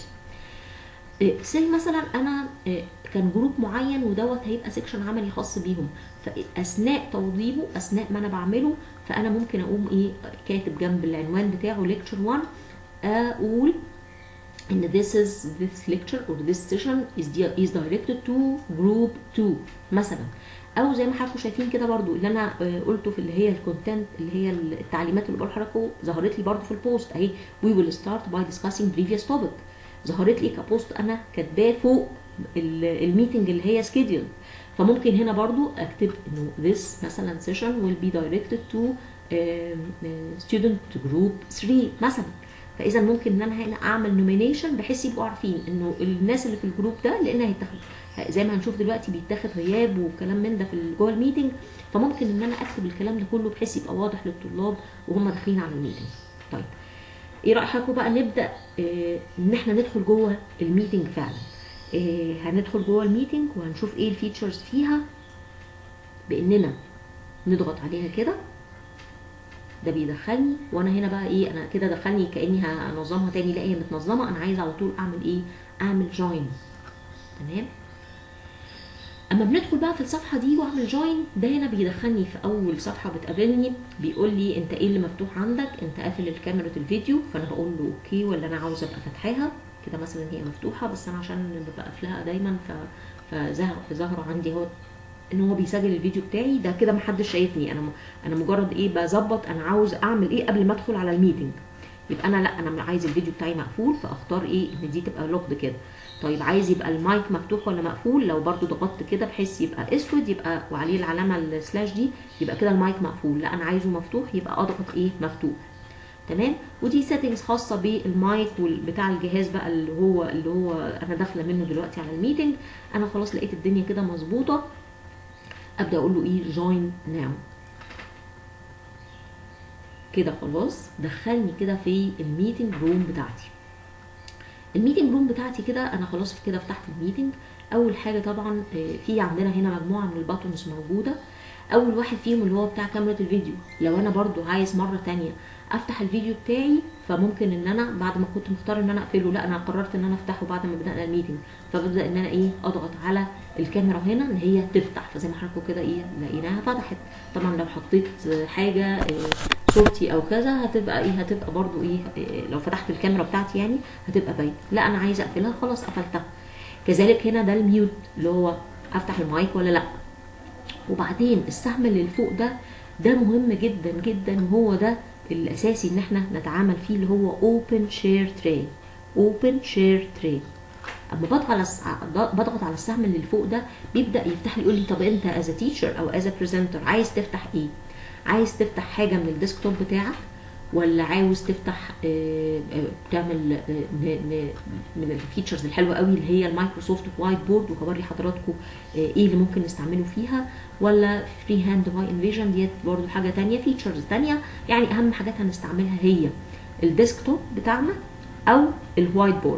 سي مثلا انا آه، كان جروب معين ودوت هيبقى سيكشن عملي خاص بيهم فاثناء توضيبه اثناء ما انا بعمله فانا ممكن اقوم ايه كاتب جنب العنوان بتاعه ليكتشر 1 اقول ان this is this lecture or this session is, di- is directed to group 2 مثلا او زي ما حضراتكم شايفين كده برضو اللي انا آه، قلته في اللي هي الكونتنت اللي هي التعليمات اللي بقول لحضراتكم ظهرت لي برضو في البوست اهي we will start by discussing previous topic ظهرت لي كبوست انا كاتباه فوق ال- الميتنج اللي هي scheduled فممكن هنا برضو اكتب انه this مثلا session will be directed to um, uh, student group 3 مثلا فاذا ممكن ان انا هنا اعمل نومينيشن بحيث يبقوا عارفين انه الناس اللي في الجروب ده لان هيتاخد زي ما هنشوف دلوقتي بيتاخد غياب وكلام من ده في ال- جوه الميتنج فممكن ان انا اكتب الكلام ده كله بحيث يبقى واضح للطلاب وهم داخلين على الميتنج طيب ايه راي حضراتكم بقى نبدا آه ان احنا ندخل جوه الميتنج فعلا آه هندخل جوه الميتنج وهنشوف ايه الفيتشرز فيها باننا نضغط عليها كده ده بيدخلني وانا هنا بقى ايه انا كده دخلني كاني هنظمها تاني لا هي متنظمه انا عايزه على طول اعمل ايه اعمل جوين تمام اما بندخل بقى في الصفحه دي واعمل جوين ده هنا بيدخلني في اول صفحه بتقابلني بيقول لي انت ايه اللي مفتوح عندك انت قافل الكاميرا الفيديو فانا بقول له اوكي ولا انا عاوزه ابقى فاتحاها كده مثلا هي مفتوحه بس انا عشان ببقى قافلاها دايما ف فظهر ظهر عندي اهو ان هو بيسجل الفيديو بتاعي ده كده محدش شايفني انا م... انا مجرد ايه بظبط انا عاوز اعمل ايه قبل ما ادخل على الميتنج يبقى انا لا انا عايز الفيديو بتاعي مقفول فاختار ايه ان دي تبقى لوكد كده طيب عايز يبقى المايك مفتوح ولا مقفول لو برضو ضغطت كده بحيث يبقى اسود يبقى وعليه العلامه السلاش دي يبقى كده المايك مقفول لا انا عايزه مفتوح يبقى اضغط ايه مفتوح تمام ودي سيتنجز خاصه بالمايك بتاع الجهاز بقى اللي هو اللي هو انا داخله منه دلوقتي على الميتنج انا خلاص لقيت الدنيا كده مظبوطه ابدا اقول له ايه جوين ناو كده خلاص دخلني كده في الميتنج روم بتاعتي الميتنج روم بتاعتي كده انا خلاص كده فتحت الميتنج اول حاجه طبعا آه، في عندنا هنا مجموعه من الباتونز موجوده اول واحد فيهم اللي هو بتاع كاميرا الفيديو لو انا برضو عايز مره تانية افتح الفيديو بتاعي فممكن ان انا بعد ما كنت مختار ان انا اقفله لا انا قررت ان انا افتحه بعد ما بدانا الميتنج فببدا ان انا ايه اضغط على الكاميرا هنا ان هي تفتح فزي ما حضراتكم كده ايه لقيناها فتحت طبعا لو حطيت آه، حاجه آه، صورتي او كذا هتبقى ايه هتبقى برضو ايه آه، لو فتحت الكاميرا بتاعتي يعني هتبقى باينه لا انا عايزه اقفلها خلاص قفلتها كذلك هنا ده الميوت اللي هو افتح المايك ولا لا وبعدين السهم اللي فوق ده ده مهم جدا جدا وهو ده الاساسي ان احنا نتعامل فيه اللي هو open share tray open share tray اما بضغط على الس- بضغط على السهم اللي فوق ده بيبدا يفتح لي يقول لي طب انت از تيتشر او از بريزنتر عايز تفتح ايه عايز تفتح حاجه من الديسكتوب بتاعك ولا عاوز تفتح آه، آه، تعمل آه، ن- ن- من الفيتشرز الحلوه قوي اللي هي المايكروسوفت وايت بورد وهوري حضراتكم آه، ايه اللي ممكن نستعمله فيها ولا فري هاند باي انفيجن ديت برضو حاجه تانية فيتشرز تانية يعني اهم حاجات هنستعملها هي الديسكتوب بتاعنا او الوايت بورد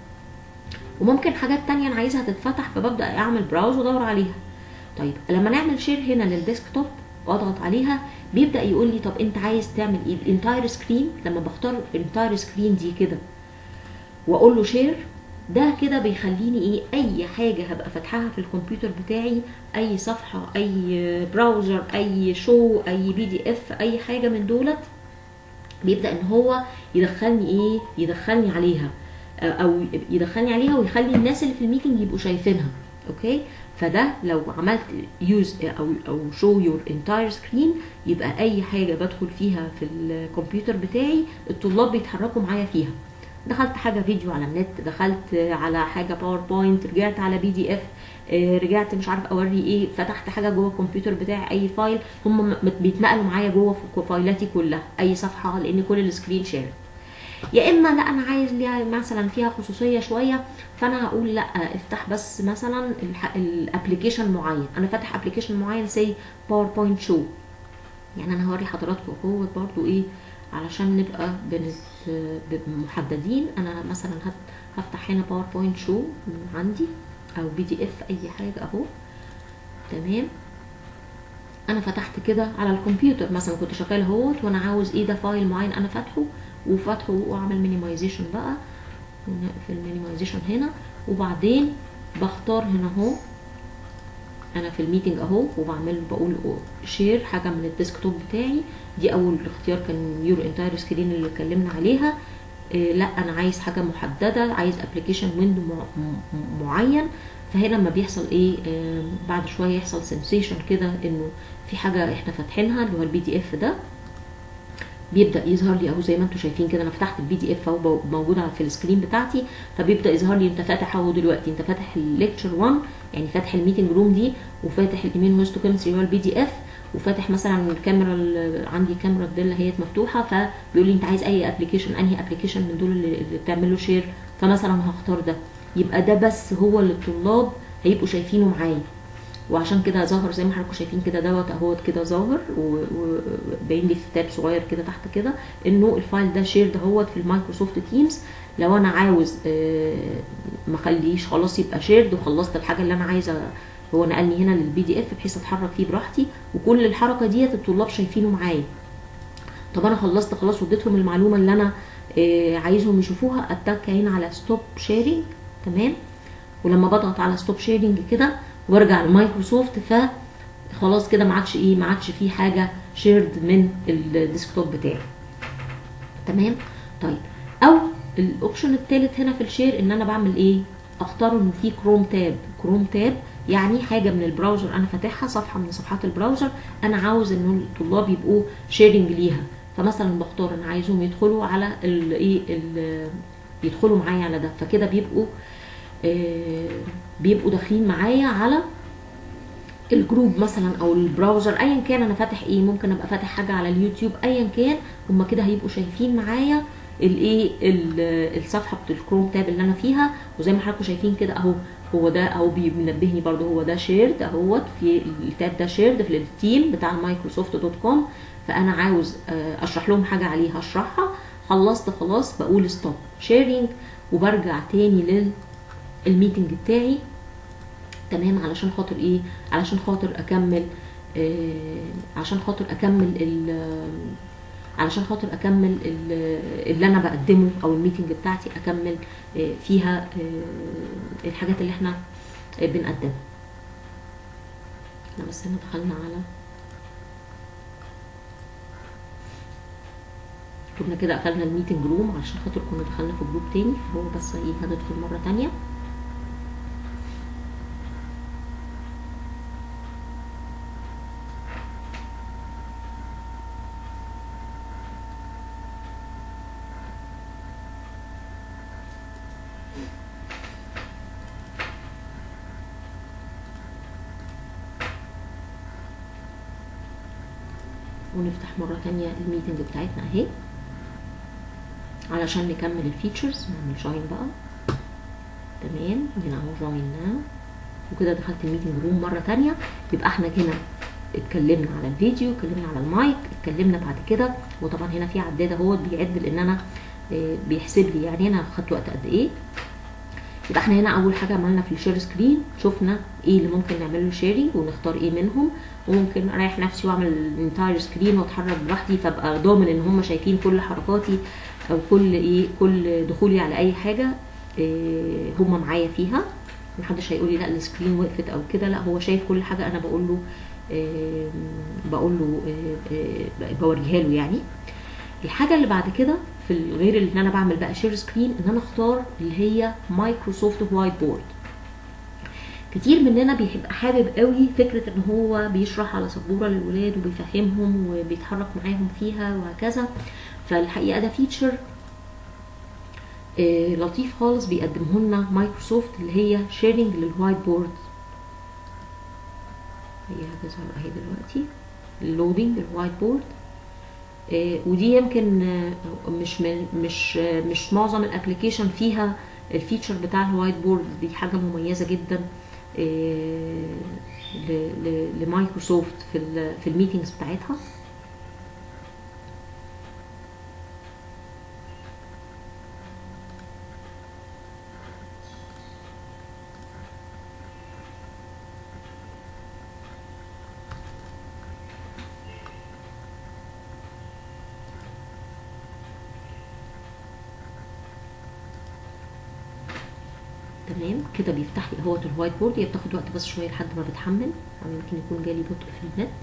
وممكن حاجات تانية انا عايزها تتفتح فببدا اعمل براوز وادور عليها طيب لما نعمل شير هنا للديسكتوب واضغط عليها بيبدا يقول لي طب انت عايز تعمل ايه الانتاير سكرين لما بختار الانتاير سكرين دي كده واقول له شير ده كده بيخليني ايه اي حاجه هبقى فاتحاها في الكمبيوتر بتاعي اي صفحه اي براوزر اي شو اي بي دي اف اي حاجه من دولت بيبدا ان هو يدخلني ايه يدخلني عليها آه، او يدخلني عليها ويخلي الناس اللي في الميتنج يبقوا شايفينها اوكي فده لو عملت يوز او او شو يور انتاير سكرين يبقى اي حاجه بدخل فيها في الكمبيوتر بتاعي الطلاب بيتحركوا معايا فيها دخلت حاجه فيديو على النت دخلت على حاجه باوربوينت رجعت على بي دي اف رجعت مش عارف اوري ايه فتحت حاجه جوه الكمبيوتر بتاعي اي فايل هم م- بيتنقلوا معايا جوه في فايلاتي كلها اي صفحه لان كل السكرين شير يا اما لا انا عايز ليها مثلا فيها خصوصيه شويه فانا هقول لا افتح بس مثلا الابلكيشن معين انا فاتح ابلكيشن معين زي باوربوينت شو يعني انا هوري حضراتكم اهوت برضو ايه علشان نبقى بنت محددين انا مثلا هت- هفتح هنا باوربوينت شو من عندي او بي دي اف اي حاجه اهو تمام انا فتحت كده على الكمبيوتر مثلا كنت شغاله اهوت وانا عاوز ايه ده فايل معين انا فاتحه وفاتحه واعمل مينيمايزيشن بقى في المينيمايزيشن هنا وبعدين بختار هنا اهو انا في الميتنج اهو وبعمل بقول شير حاجه من الديسكتوب بتاعي دي اول اختيار كان يور انتاير سكرين اللي اتكلمنا عليها إيه لا انا عايز حاجه محدده عايز ابلكيشن ويندو معين فهنا لما بيحصل ايه آه بعد شويه يحصل سنسيشن كده انه في حاجه احنا فاتحينها اللي هو البي دي اف ده بيبدا يظهر لي اهو زي ما انتم شايفين كده انا فتحت البي دي اف اهو موجود على في السكرين بتاعتي فبيبدا يظهر لي انت فاتح اهو دلوقتي انت فاتح الليكتشر 1 يعني فاتح الميتنج روم دي وفاتح الايميل هيستوكيمستري اللي هو البي دي اف وفاتح مثلا الكاميرا اللي عندي كاميرا الديل هي مفتوحه فبيقول لي انت عايز اي ابلكيشن انهي ابلكيشن من دول اللي, اللي بتعمل له شير فمثلا هختار ده يبقى ده بس هو اللي الطلاب هيبقوا شايفينه معايا وعشان كده ظاهر زي ما حضراتكم شايفين كده دوت اهوت كده ظاهر وباين لي في تاب صغير كده تحت كده انه الفايل ده شيرد اهوت في المايكروسوفت تيمز لو انا عاوز ما اخليش خلاص يبقى شيرد وخلصت الحاجه اللي انا عايزه هو نقلني هنا للبي دي اف بحيث اتحرك فيه براحتي وكل الحركه ديت الطلاب شايفينه معايا طب انا خلصت خلاص واديتهم المعلومه اللي انا عايزهم يشوفوها اتك هنا على ستوب شيرنج تمام ولما بضغط على ستوب شيرنج كده وارجع لمايكروسوفت ف خلاص كده ما عادش ايه ما عادش فيه حاجه شيرد من الديسكتوب بتاعي تمام طيب او الاوبشن الثالث هنا في الشير ان انا بعمل ايه اختار انه في كروم تاب كروم تاب يعني حاجه من البراوزر انا فاتحها صفحه من صفحات البراوزر انا عاوز ان الطلاب يبقوا شيرنج ليها فمثلا بختار انا عايزهم يدخلوا على الايه يدخلوا معايا على ده فكده بيبقوا آه بيبقوا داخلين معايا على الجروب مثلا او البراوزر ايا كان انا فاتح ايه ممكن ابقى فاتح حاجه على اليوتيوب ايا كان هما كده هيبقوا شايفين معايا الايه الصفحه بتاعت الكروم تاب اللي انا فيها وزي ما حضراتكم شايفين كده اهو هو ده اهو بينبهني برضو هو ده شيرد اهوت في التاب ده شيرد في التيم بتاع مايكروسوفت دوت كوم فانا عاوز اشرح لهم حاجه عليه هشرحها خلصت خلاص بقول ستوب شيرنج وبرجع تاني للميتنج بتاعي تمام علشان خاطر ايه علشان خاطر اكمل آه عشان خاطر اكمل علشان خاطر اكمل اللي انا بقدمه او الميتنج بتاعتي اكمل آه فيها آه الحاجات اللي احنا بنقدمها احنا بس هنا دخلنا على كنا كده قفلنا الميتنج روم عشان خاطر كنا دخلنا في جروب تاني فهو بس ايه هندخل مرة تانية ونفتح مرة تانية الميتنج بتاعتنا اهي علشان نكمل الفيتشرز نعمل جوين بقى تمام هنا اهو جوين ناو وكده دخلت الميتنج روم مرة تانية يبقى احنا هنا اتكلمنا على الفيديو اتكلمنا على المايك اتكلمنا بعد كده وطبعا هنا في عداد اهو بيعد لان انا اه بيحسب لي يعني هنا خدت وقت قد ايه يبقى احنا هنا اول حاجه عملنا في الشير سكرين شفنا ايه اللي ممكن نعمل له شيرنج ونختار ايه منهم وممكن اريح نفسي واعمل الانتاير سكرين واتحرك براحتي فابقى ضامن ان هم شايفين كل حركاتي او كل ايه كل دخولي على اي حاجه إيه هم معايا فيها محدش هيقول لي لا السكرين وقفت او كده لا هو شايف كل حاجه انا بقول له إيه بقول له إيه بوريها له يعني الحاجه اللي بعد كده في غير اللي انا بعمل بقى شير سكرين ان انا اختار اللي هي مايكروسوفت وايت بورد كتير مننا بيبقى حابب قوي فكره ان هو بيشرح على سبوره للولاد وبيفهمهم وبيتحرك معاهم فيها وهكذا فالحقيقه ده فيتشر آه لطيف خالص بيقدمه لنا مايكروسوفت اللي هي شيرنج للوايت بورد هي هتظهر اهي دلوقتي اللودنج الوايت بورد آه ودي يمكن آه مش مش مش معظم الابلكيشن فيها الفيتشر بتاع الوايت بورد دي حاجه مميزه جدا لمايكروسوفت في في الميتنجز بتاعتها تمام كده بيفتح لي اهوت الوايت بورد هي بتاخد وقت بس شويه لحد ما بتحمل او يمكن يكون جالي بطء في النت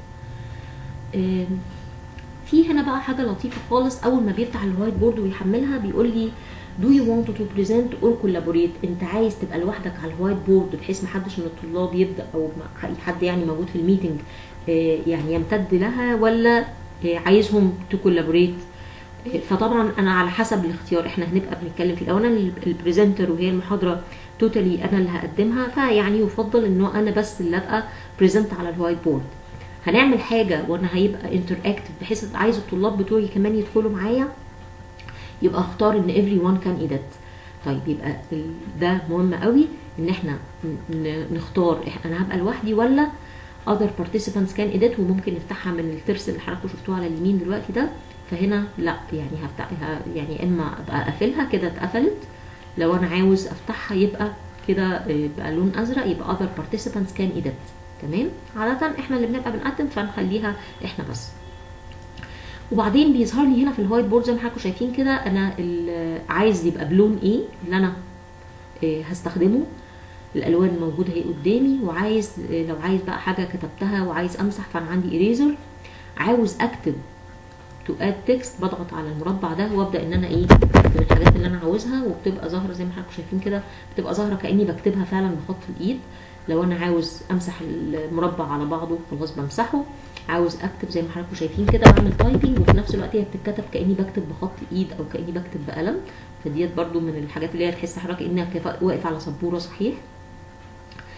في هنا بقى حاجه لطيفه خالص اول ما بيفتح الوايت بورد ويحملها بيقول لي do you want to present or collaborate انت عايز تبقى لوحدك على الوايت بورد بحيث ما حدش من الطلاب يبدا او حد يعني موجود في الميتنج يعني يمتد لها ولا عايزهم تكولابوريت فطبعا انا على حسب الاختيار احنا هنبقى بنتكلم في الاول انا البريزنتر وهي المحاضره توتالي انا اللي هقدمها فيعني يفضل انه انا بس اللي ابقى بريزنت على الوايت بورد هنعمل حاجه وانا هيبقى انتراكتيف بحيث عايز الطلاب بتوعي كمان يدخلوا معايا يبقى اختار ان every one can edit طيب يبقى ده مهم قوي ان احنا نختار انا هبقى لوحدي ولا other participants can edit وممكن نفتحها من الترس اللي حضراتكم شفتوه على اليمين دلوقتي ده فهنا لا يعني هفتحها يعني اما ابقى اقفلها كده اتقفلت لو انا عاوز افتحها يبقى كده بقى لون ازرق يبقى other participants can edit تمام عادة احنا اللي بنبقى بنقدم فنخليها احنا بس وبعدين بيظهر لي هنا في الوايت بورد زي ما حضراتكم شايفين كده انا عايز يبقى بلون ايه اللي انا هستخدمه الالوان الموجوده اهي قدامي وعايز لو عايز بقى حاجه كتبتها وعايز امسح فانا عندي اريزر عاوز اكتب تو اد تكست بضغط على المربع ده وابدا ان انا ايه اكتب الحاجات اللي انا عاوزها وبتبقى ظاهره زي ما حضراتكم شايفين كده بتبقى ظاهره كاني بكتبها فعلا بخط الايد لو انا عاوز امسح المربع على بعضه خلاص بمسحه عاوز اكتب زي ما حضراتكم شايفين كده بعمل تايبنج وفي نفس الوقت هي بتتكتب كاني بكتب بخط ايد او كاني بكتب بقلم فديت برضو من الحاجات اللي هي تحس حضرتك انك واقف على سبوره صحيح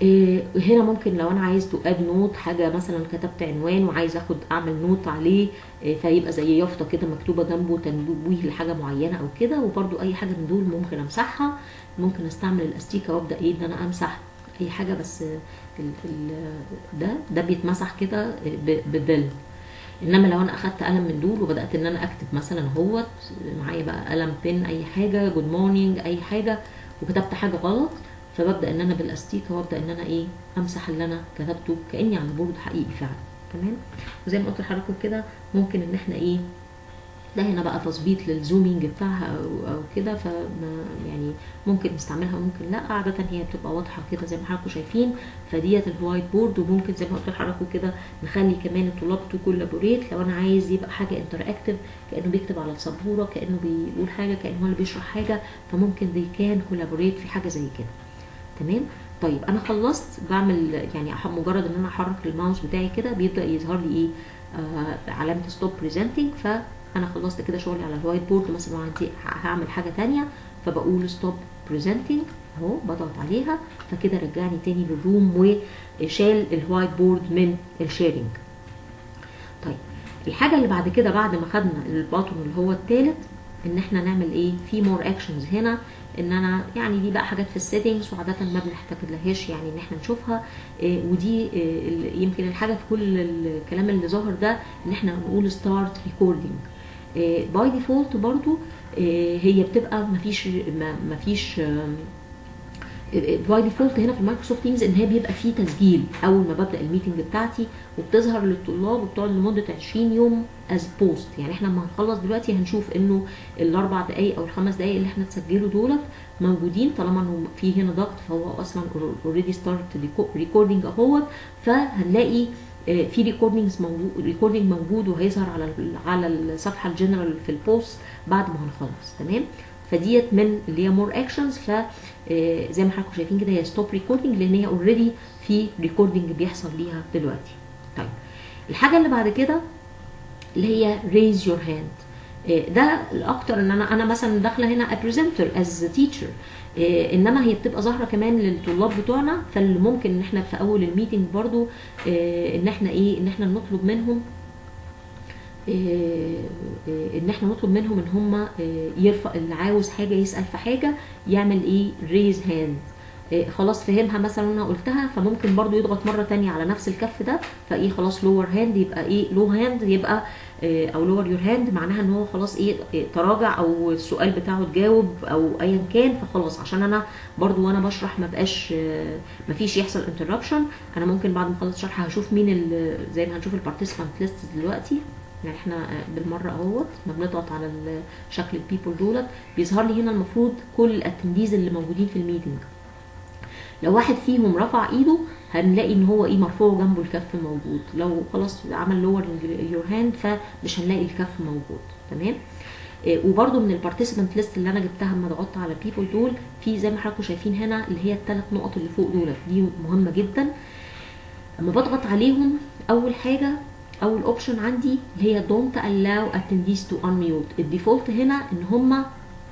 إيه، هنا ممكن لو انا عايز تو اد نوت حاجه مثلا كتبت عنوان وعايز اخد اعمل نوت عليه إيه، فيبقى زي يافطه كده مكتوبه جنبه تنبيه لحاجه معينه او كده وبرده اي حاجه من دول ممكن امسحها ممكن استعمل الاستيكه وابدا ايه ان انا امسح اي حاجه بس ال ال ده ده بيتمسح كده ب- بظل انما لو انا اخدت قلم من دول وبدات ان انا اكتب مثلا اهوت معايا بقى قلم بن اي حاجه جود مورنينج اي حاجه وكتبت حاجه غلط فببدا ان انا بالاستيكه وابدا ان انا ايه امسح اللي انا كتبته كاني على بورد حقيقي فعلا تمام وزي ما قلت لحضراتكم كده ممكن ان احنا ايه ده هنا بقى تظبيط للزومينج بتاعها او او كده فما يعني ممكن نستعملها وممكن لا عاده هي بتبقى واضحه كده زي ما حضراتكم شايفين فديت الوايت بورد وممكن زي ما قلت لحضراتكم كده نخلي كمان الطلاب تو كولابوريت لو انا عايز يبقى حاجه انتراكتيف كانه بيكتب على السبوره كانه بيقول حاجه كانه هو اللي بيشرح حاجه فممكن they كان كولابوريت في حاجه زي كده تمام طيب انا خلصت بعمل يعني أح- مجرد ان انا احرك الماوس بتاعي كده بيبدا يظهر لي ايه آه علامه ستوب بريزنتنج فانا خلصت كده شغلي على الوايت بورد مثلا لو عندي هعمل حاجه تانية فبقول ستوب بريزنتنج اهو بضغط عليها فكده رجعني تاني للروم وشال الوايت بورد من الشيرنج طيب الحاجه اللي بعد كده بعد ما خدنا الباتون اللي هو الثالث ان احنا نعمل ايه في مور اكشنز هنا ان انا يعني دي بقى حاجات في السيتنجز وعاده ما بنحتاج لهاش يعني ان احنا نشوفها إيه ودي إيه ال- يمكن الحاجه في كل الكلام اللي ظهر ده ان احنا نقول ستارت ريكوردنج باي ديفولت برضو إيه هي بتبقى مفيش ما- مفيش آم، باي ديفولت هنا في المايكروسوفت تيمز ان هي بيبقى فيه تسجيل اول ما ببدا الميتنج بتاعتي وبتظهر للطلاب وبتقعد لمده 20 يوم از بوست يعني احنا لما هنخلص دلوقتي هنشوف انه الاربع دقائق او الخمس دقائق اللي احنا تسجلوا دولت موجودين طالما انه في هنا ضغط فهو اصلا اوريدي ستارت ريكوردنج اهوت فهنلاقي آه، في ريكوردنجز موجود ريكوردنج موجود وهيظهر على ال- على الصفحه الجنرال في البوست بعد ما هنخلص تمام فديت من اللي هي مور اكشنز ف آه، زي ما حضراتكم شايفين كده هي ستوب ريكوردنج لان هي اوريدي في ريكوردنج بيحصل ليها دلوقتي طيب الحاجه اللي بعد كده اللي هي raise your hand آه، ده الاكتر ان انا انا مثلا داخله هنا ابريزنتر از تيتشر انما هي بتبقى ظاهره كمان للطلاب بتوعنا فاللي ممكن ان احنا في اول الميتنج برضو آه، ان احنا ايه ان احنا نطلب منهم آه، آه، ان احنا نطلب منهم ان هم آه، يرفع اللي عاوز حاجه يسال في حاجه يعمل ايه ريز هاند خلاص فهمها مثلا انا قلتها فممكن برضو يضغط مره تانية على نفس الكف ده فايه خلاص لور هاند يبقى ايه لو هاند يبقى آه، او لور يور هاند معناها ان هو خلاص ايه آه، تراجع او السؤال بتاعه اتجاوب او ايا كان فخلاص عشان انا برضو وانا بشرح ما بقاش آه، ما فيش يحصل انتربشن انا ممكن بعد ما اخلص شرح هشوف مين ال- زي ما هنشوف البارتيسيبانت ليست دلوقتي يعني احنا آه، بالمره اهوت احنا بنضغط على ال- شكل البيبول دولت بيظهر لي هنا المفروض كل الاتنديز اللي موجودين في الميتنج لو واحد فيهم رفع ايده هنلاقي ان هو ايه مرفوع جنبه الكف موجود لو خلاص عمل لور يور هاند فمش هنلاقي الكف موجود تمام آه، وبرده من البارتيسيبنت ليست اللي انا جبتها لما ضغطت على بيبول دول في زي ما حضراتكم شايفين هنا اللي هي الثلاث نقط اللي فوق دول دي مهمه جدا اما بضغط عليهم اول حاجه اول اوبشن عندي اللي هي don't allow attendees to unmute الديفولت هنا ان هما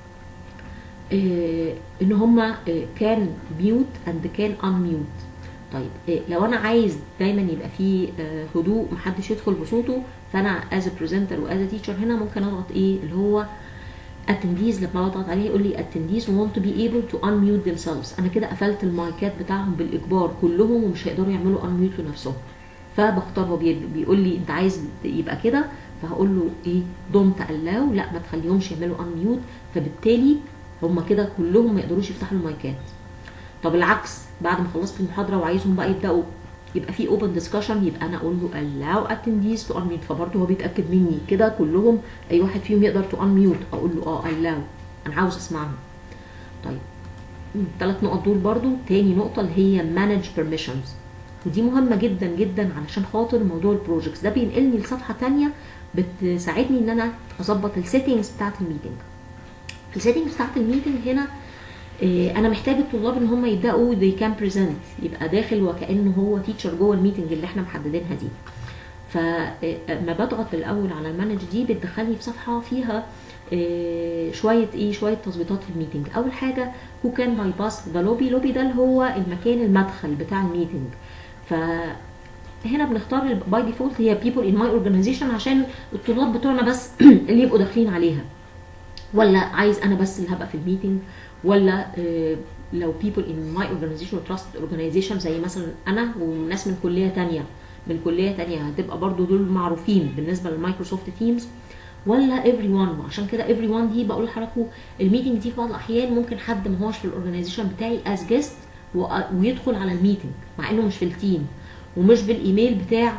آه، ان هما آه، كان ميوت اند كان unmute طيب آه، لو انا عايز دايما يبقى فيه آه، هدوء محدش يدخل بصوته فانا از بريزنتر واز تيتشر هنا ممكن اضغط ايه اللي هو attendees لما بضغط عليه يقول لي attendees want to be able to unmute themselves انا كده قفلت المايكات بتاعهم بالاجبار كلهم ومش هيقدروا يعملوا unmute لنفسهم فبختار هو بي- بيقول لي انت عايز يبقى كده فهقول له ايه don't allow لا ما تخليهمش يعملوا unmute فبالتالي هم كده كلهم ما يقدروش يفتحوا المايكات طب العكس بعد ما خلصت المحاضره وعايزهم بقى يبداوا يبقى في اوبن ديسكشن يبقى انا اقول له allow attendees to unmute فبرضه هو بيتاكد مني كده كلهم اي واحد فيهم يقدر to unmute اقول له اه allow انا عاوز اسمعهم طيب الثلاث نقط دول برضو تاني نقطة اللي هي manage permissions ودي مهمة جدا جدا علشان خاطر موضوع البروجكتس ده بينقلني لصفحة تانية بتساعدني ان انا اظبط السيتنجز بتاعت الميتنج في السيتنجز بتاعت الميتنج هنا آه، انا محتاج الطلاب ان هم يبداوا they can present يبقى داخل وكانه هو تيتشر جوه الميتنج اللي احنا محددينها دي فلما بضغط الاول على المانج دي بتدخلني في صفحه فيها آه، شويه ايه شويه تظبيطات في الميتنج اول حاجه هو كان باي باس ذا لوبي لوبي ده اللي هو المكان المدخل بتاع الميتنج ف هنا بنختار باي ديفولت هي people in my organization عشان الطلاب بتوعنا بس اللي يبقوا داخلين عليها ولا عايز انا بس اللي هبقى في الميتنج ولا آه، لو people in my organization و trusted organization زي مثلا انا وناس من كليه تانية من كليه تانية هتبقى برضو دول معروفين بالنسبه للمايكروسوفت تيمز ولا everyone وعشان كده everyone دي بقول لحضراتكم الميتنج دي في بعض الاحيان ممكن حد ما هوش في الاورجنايزيشن بتاعي از جيست ويدخل على الميتنج مع انه مش في التيم ومش بالايميل بتاع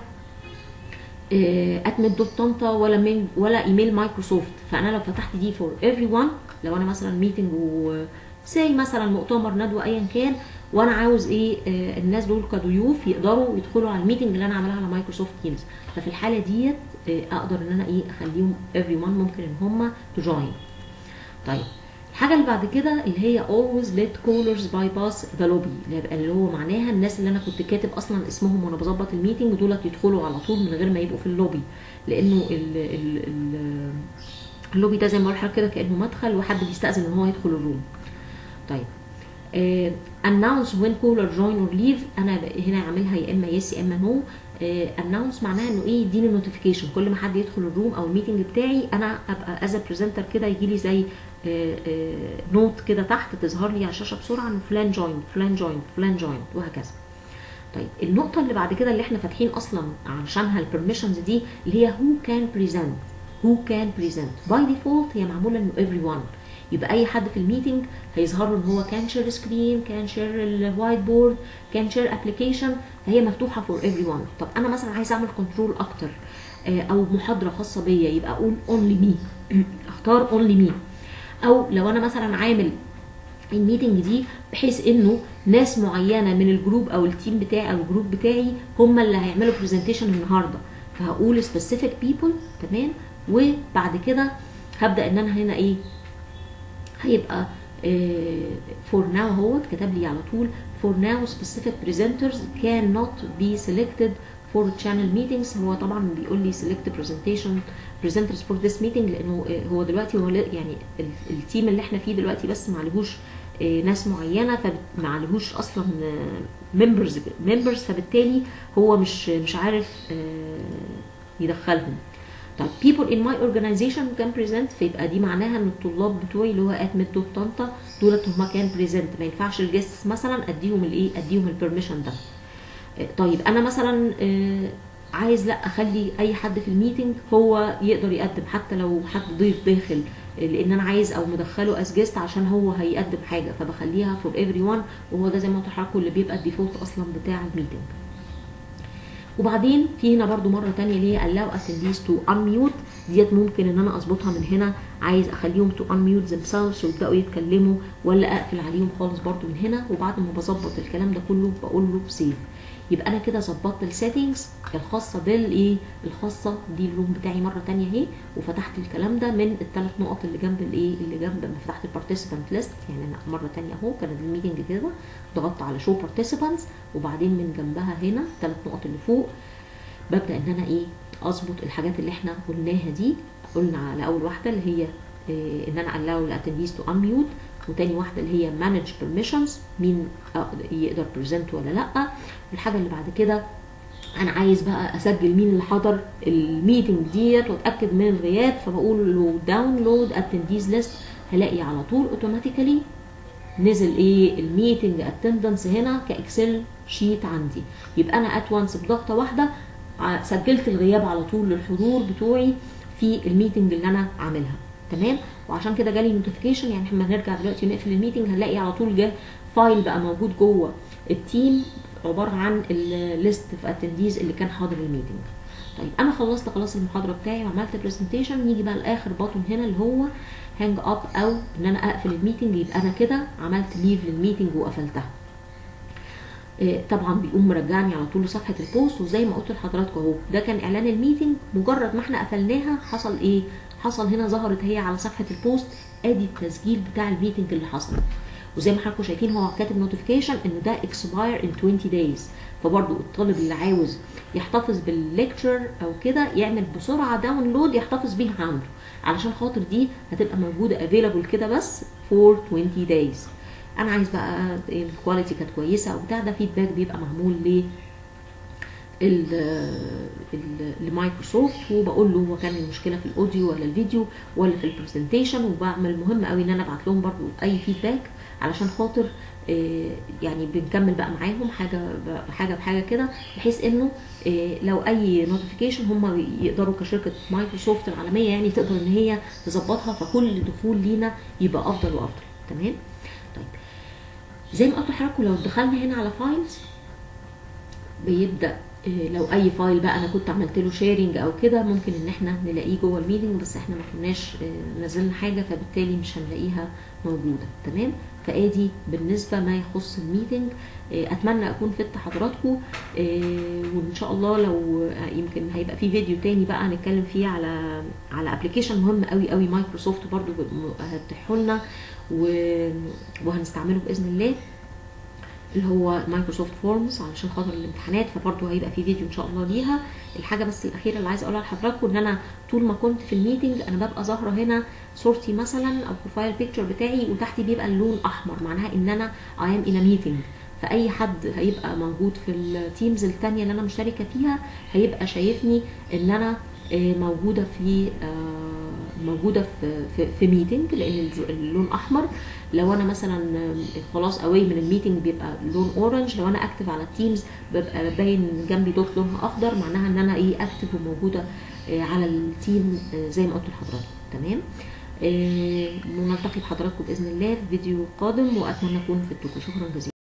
اتمت دوت طنطا ولا ميل ولا ايميل مايكروسوفت فانا لو فتحت دي فور ايفري ون لو انا مثلا ميتنج و سي مثلا مؤتمر ندوه ايا كان وانا عاوز ايه آه الناس دول كضيوف يقدروا يدخلوا على الميتنج اللي انا عاملاها على مايكروسوفت تيمز ففي الحاله ديت آه اقدر ان انا ايه اخليهم ايفري ون ممكن ان هم تجوين طيب الحاجه اللي بعد كده اللي هي always let callers bypass the lobby اللي يبقى اللي هو معناها الناس اللي انا كنت كاتب اصلا اسمهم وانا بظبط الميتنج دولت يدخلوا على طول من غير ما يبقوا في اللوبي لانه ال ال ال اللوبي ده زي ما بقول لحضرتك كده كانه مدخل وحد بيستاذن ان هو يدخل الروم طيب آه announce when caller join or leave انا هنا عاملها يا اما يس يا اما نو آه announce معناها انه ايه يديني نوتيفيكيشن كل ما حد يدخل الروم او الميتنج بتاعي انا ابقى از بريزنتر كده يجي لي زي آه آه نوت كده تحت تظهر لي على الشاشه بسرعه انه فلان جوين فلان جوين فلان جوين وهكذا طيب النقطة اللي بعد كده اللي احنا فاتحين اصلا علشانها البرميشنز دي اللي هي who can present who can present by default هي معمولة انه everyone يبقى اي حد في الميتنج هيظهر له ان هو كان شير سكرين كان شير الوايت بورد كان شير ابلكيشن فهي مفتوحه فور ايفري ون طب انا مثلا عايز اعمل كنترول اكتر او محاضره خاصه بيا يبقى اقول اونلي مي اختار اونلي مي او لو انا مثلا عامل الميتنج دي بحيث انه ناس معينه من الجروب او التيم بتاعي او الجروب بتاعي هم اللي هيعملوا برزنتيشن النهارده فهقول سبيسيفيك بيبل تمام وبعد كده هبدا ان انا هنا ايه هيبقى فور ناو هو كتب لي على طول for now specific presenters cannot be selected for channel meetings هو طبعا بيقول لي select presentation presenters for this meeting لانه هو دلوقتي هو يعني التيم اللي احنا فيه دلوقتي بس معلهوش ناس معينه فمعلهوش اصلا ممبرز ممبرز فبالتالي هو مش مش عارف يدخلهم طيب people in my organization can present فيبقى دي معناها ان الطلاب بتوعي اللي هو ادمت دوت طنطا دولت هما كان بريزنت ما ينفعش الجيست مثلا اديهم الايه اديهم البرميشن ده طيب انا مثلا عايز لا اخلي اي حد في الميتنج هو يقدر يقدم حتى لو حد ضيف داخل لان انا عايز او مدخله از جيست عشان هو هيقدم حاجه فبخليها فور ايفري ون وهو ده زي ما قلت لحضراتكم اللي بيبقى الديفولت اصلا بتاع الميتنج وبعدين في هنا برضو مرة تانية اللي هي allow attendees to unmute ديت ممكن ان انا اظبطها من هنا عايز اخليهم to unmute themselves ويبداوا يتكلموا ولا اقفل عليهم خالص برضو من هنا وبعد ما بظبط الكلام ده كله بقول له سيف يبقى انا كده ظبطت السيتنجز الخاصه بالايه الخاصه دي الروم بتاعي مره تانية اهي وفتحت الكلام ده من الثلاث نقط اللي جنب الايه اللي جنب ما فتحت البارتيسيبانت ليست يعني انا مره تانية اهو كانت الميتنج كده ضغطت على شو بارتيسيبانتس وبعدين من جنبها هنا الثلاث نقط اللي فوق ببدا ان انا ايه اظبط الحاجات اللي احنا قلناها دي قلنا على اول واحده اللي هي إيه ان انا allow الاتنديز تو unmute وتاني واحدة اللي هي manage permissions مين يقدر present ولا لأ والحاجة اللي بعد كده أنا عايز بقى أسجل مين اللي حضر الميتنج ديت وأتأكد من الغياب فبقول له download attendees list هلاقي على طول اوتوماتيكالي نزل ايه الميتنج اتندنس هنا كاكسل شيت عندي يبقى انا ات وانس بضغطه واحده سجلت الغياب على طول للحضور بتوعي في الميتنج اللي انا عاملها تمام وعشان كده جالي نوتيفيكيشن يعني احنا هنرجع دلوقتي ونقفل الميتنج هنلاقي على طول جه فايل بقى موجود جوه التيم عباره عن الليست في اتنديز اللي كان حاضر الميتنج طيب انا خلصت خلاص المحاضره بتاعي وعملت برزنتيشن نيجي بقى لاخر بطن هنا اللي هو هانج اب او ان انا اقفل الميتنج يبقى انا كده عملت ليف للميتنج وقفلتها طبعا بيقوم مرجعني على طول لصفحه البوست وزي ما قلت لحضراتكم اهو ده كان اعلان الميتنج مجرد ما احنا قفلناها حصل ايه حصل هنا ظهرت هي على صفحه البوست ادي التسجيل بتاع الميتنج اللي حصل وزي ما حضراتكم شايفين هو كاتب نوتيفيكيشن ان ده اكسباير ان 20 دايز فبرضو الطالب اللي عاوز يحتفظ بالليكتشر او كده يعمل بسرعه داونلود يحتفظ بيها عنده علشان خاطر دي هتبقى موجوده افيلابل كده بس فور 20 دايز انا عايز بقى الكواليتي كانت كويسه او بتاع ده فيدباك بيبقى معمول ل لمايكروسوفت وبقول له هو كان المشكله في الاوديو ولا الفيديو ولا في البرزنتيشن وبعمل مهم قوي ان انا ابعت لهم برضو اي فيدباك علشان خاطر يعني بنكمل بقى معاهم حاجه بحاجه بحاجه كده بحيث انه لو اي نوتيفيكيشن هم يقدروا كشركه مايكروسوفت العالميه يعني تقدر ان هي تظبطها فكل دخول لينا يبقى افضل وافضل تمام طيب زي ما قلت لحضراتكم لو دخلنا هنا على فايلز بيبدا لو اي فايل بقى انا كنت عملت له شيرنج او كده ممكن ان احنا نلاقيه جوه الميتنج بس احنا ما كناش نزلنا حاجه فبالتالي مش هنلاقيها موجوده تمام فادي بالنسبه ما يخص الميتنج اتمنى اكون فدت حضراتكم وان شاء الله لو يمكن هيبقى في فيديو تاني بقى هنتكلم فيه على على ابلكيشن مهم قوي قوي مايكروسوفت برضو هتفتحه لنا وهنستعمله باذن الله اللي هو مايكروسوفت فورمز علشان خاطر الامتحانات فبرضه هيبقى في فيديو ان شاء الله ليها الحاجه بس الاخيره اللي عايزه اقولها لحضراتكم ان انا طول ما كنت في الميتنج انا ببقى ظاهره هنا صورتي مثلا او بروفايل بيكتشر بتاعي وتحتي بيبقى اللون احمر معناها ان انا اي ام ان ميتنج فاي حد هيبقى موجود في التيمز التانية اللي انا مشتركه فيها هيبقى شايفني ان انا موجوده في موجوده في في, في ميتنج لان اللون احمر لو انا مثلا خلاص اواي من الميتنج بيبقى لون اورنج لو انا اكتف على التيمز ببقى باين جنبي دوت لونها اخضر معناها ان انا ايه اكتف وموجوده على التيم زي ما قلت لحضراتكم تمام ونلتقي بحضراتكم باذن الله في فيديو قادم واتمنى اكون فدتكم شكرا جزيلا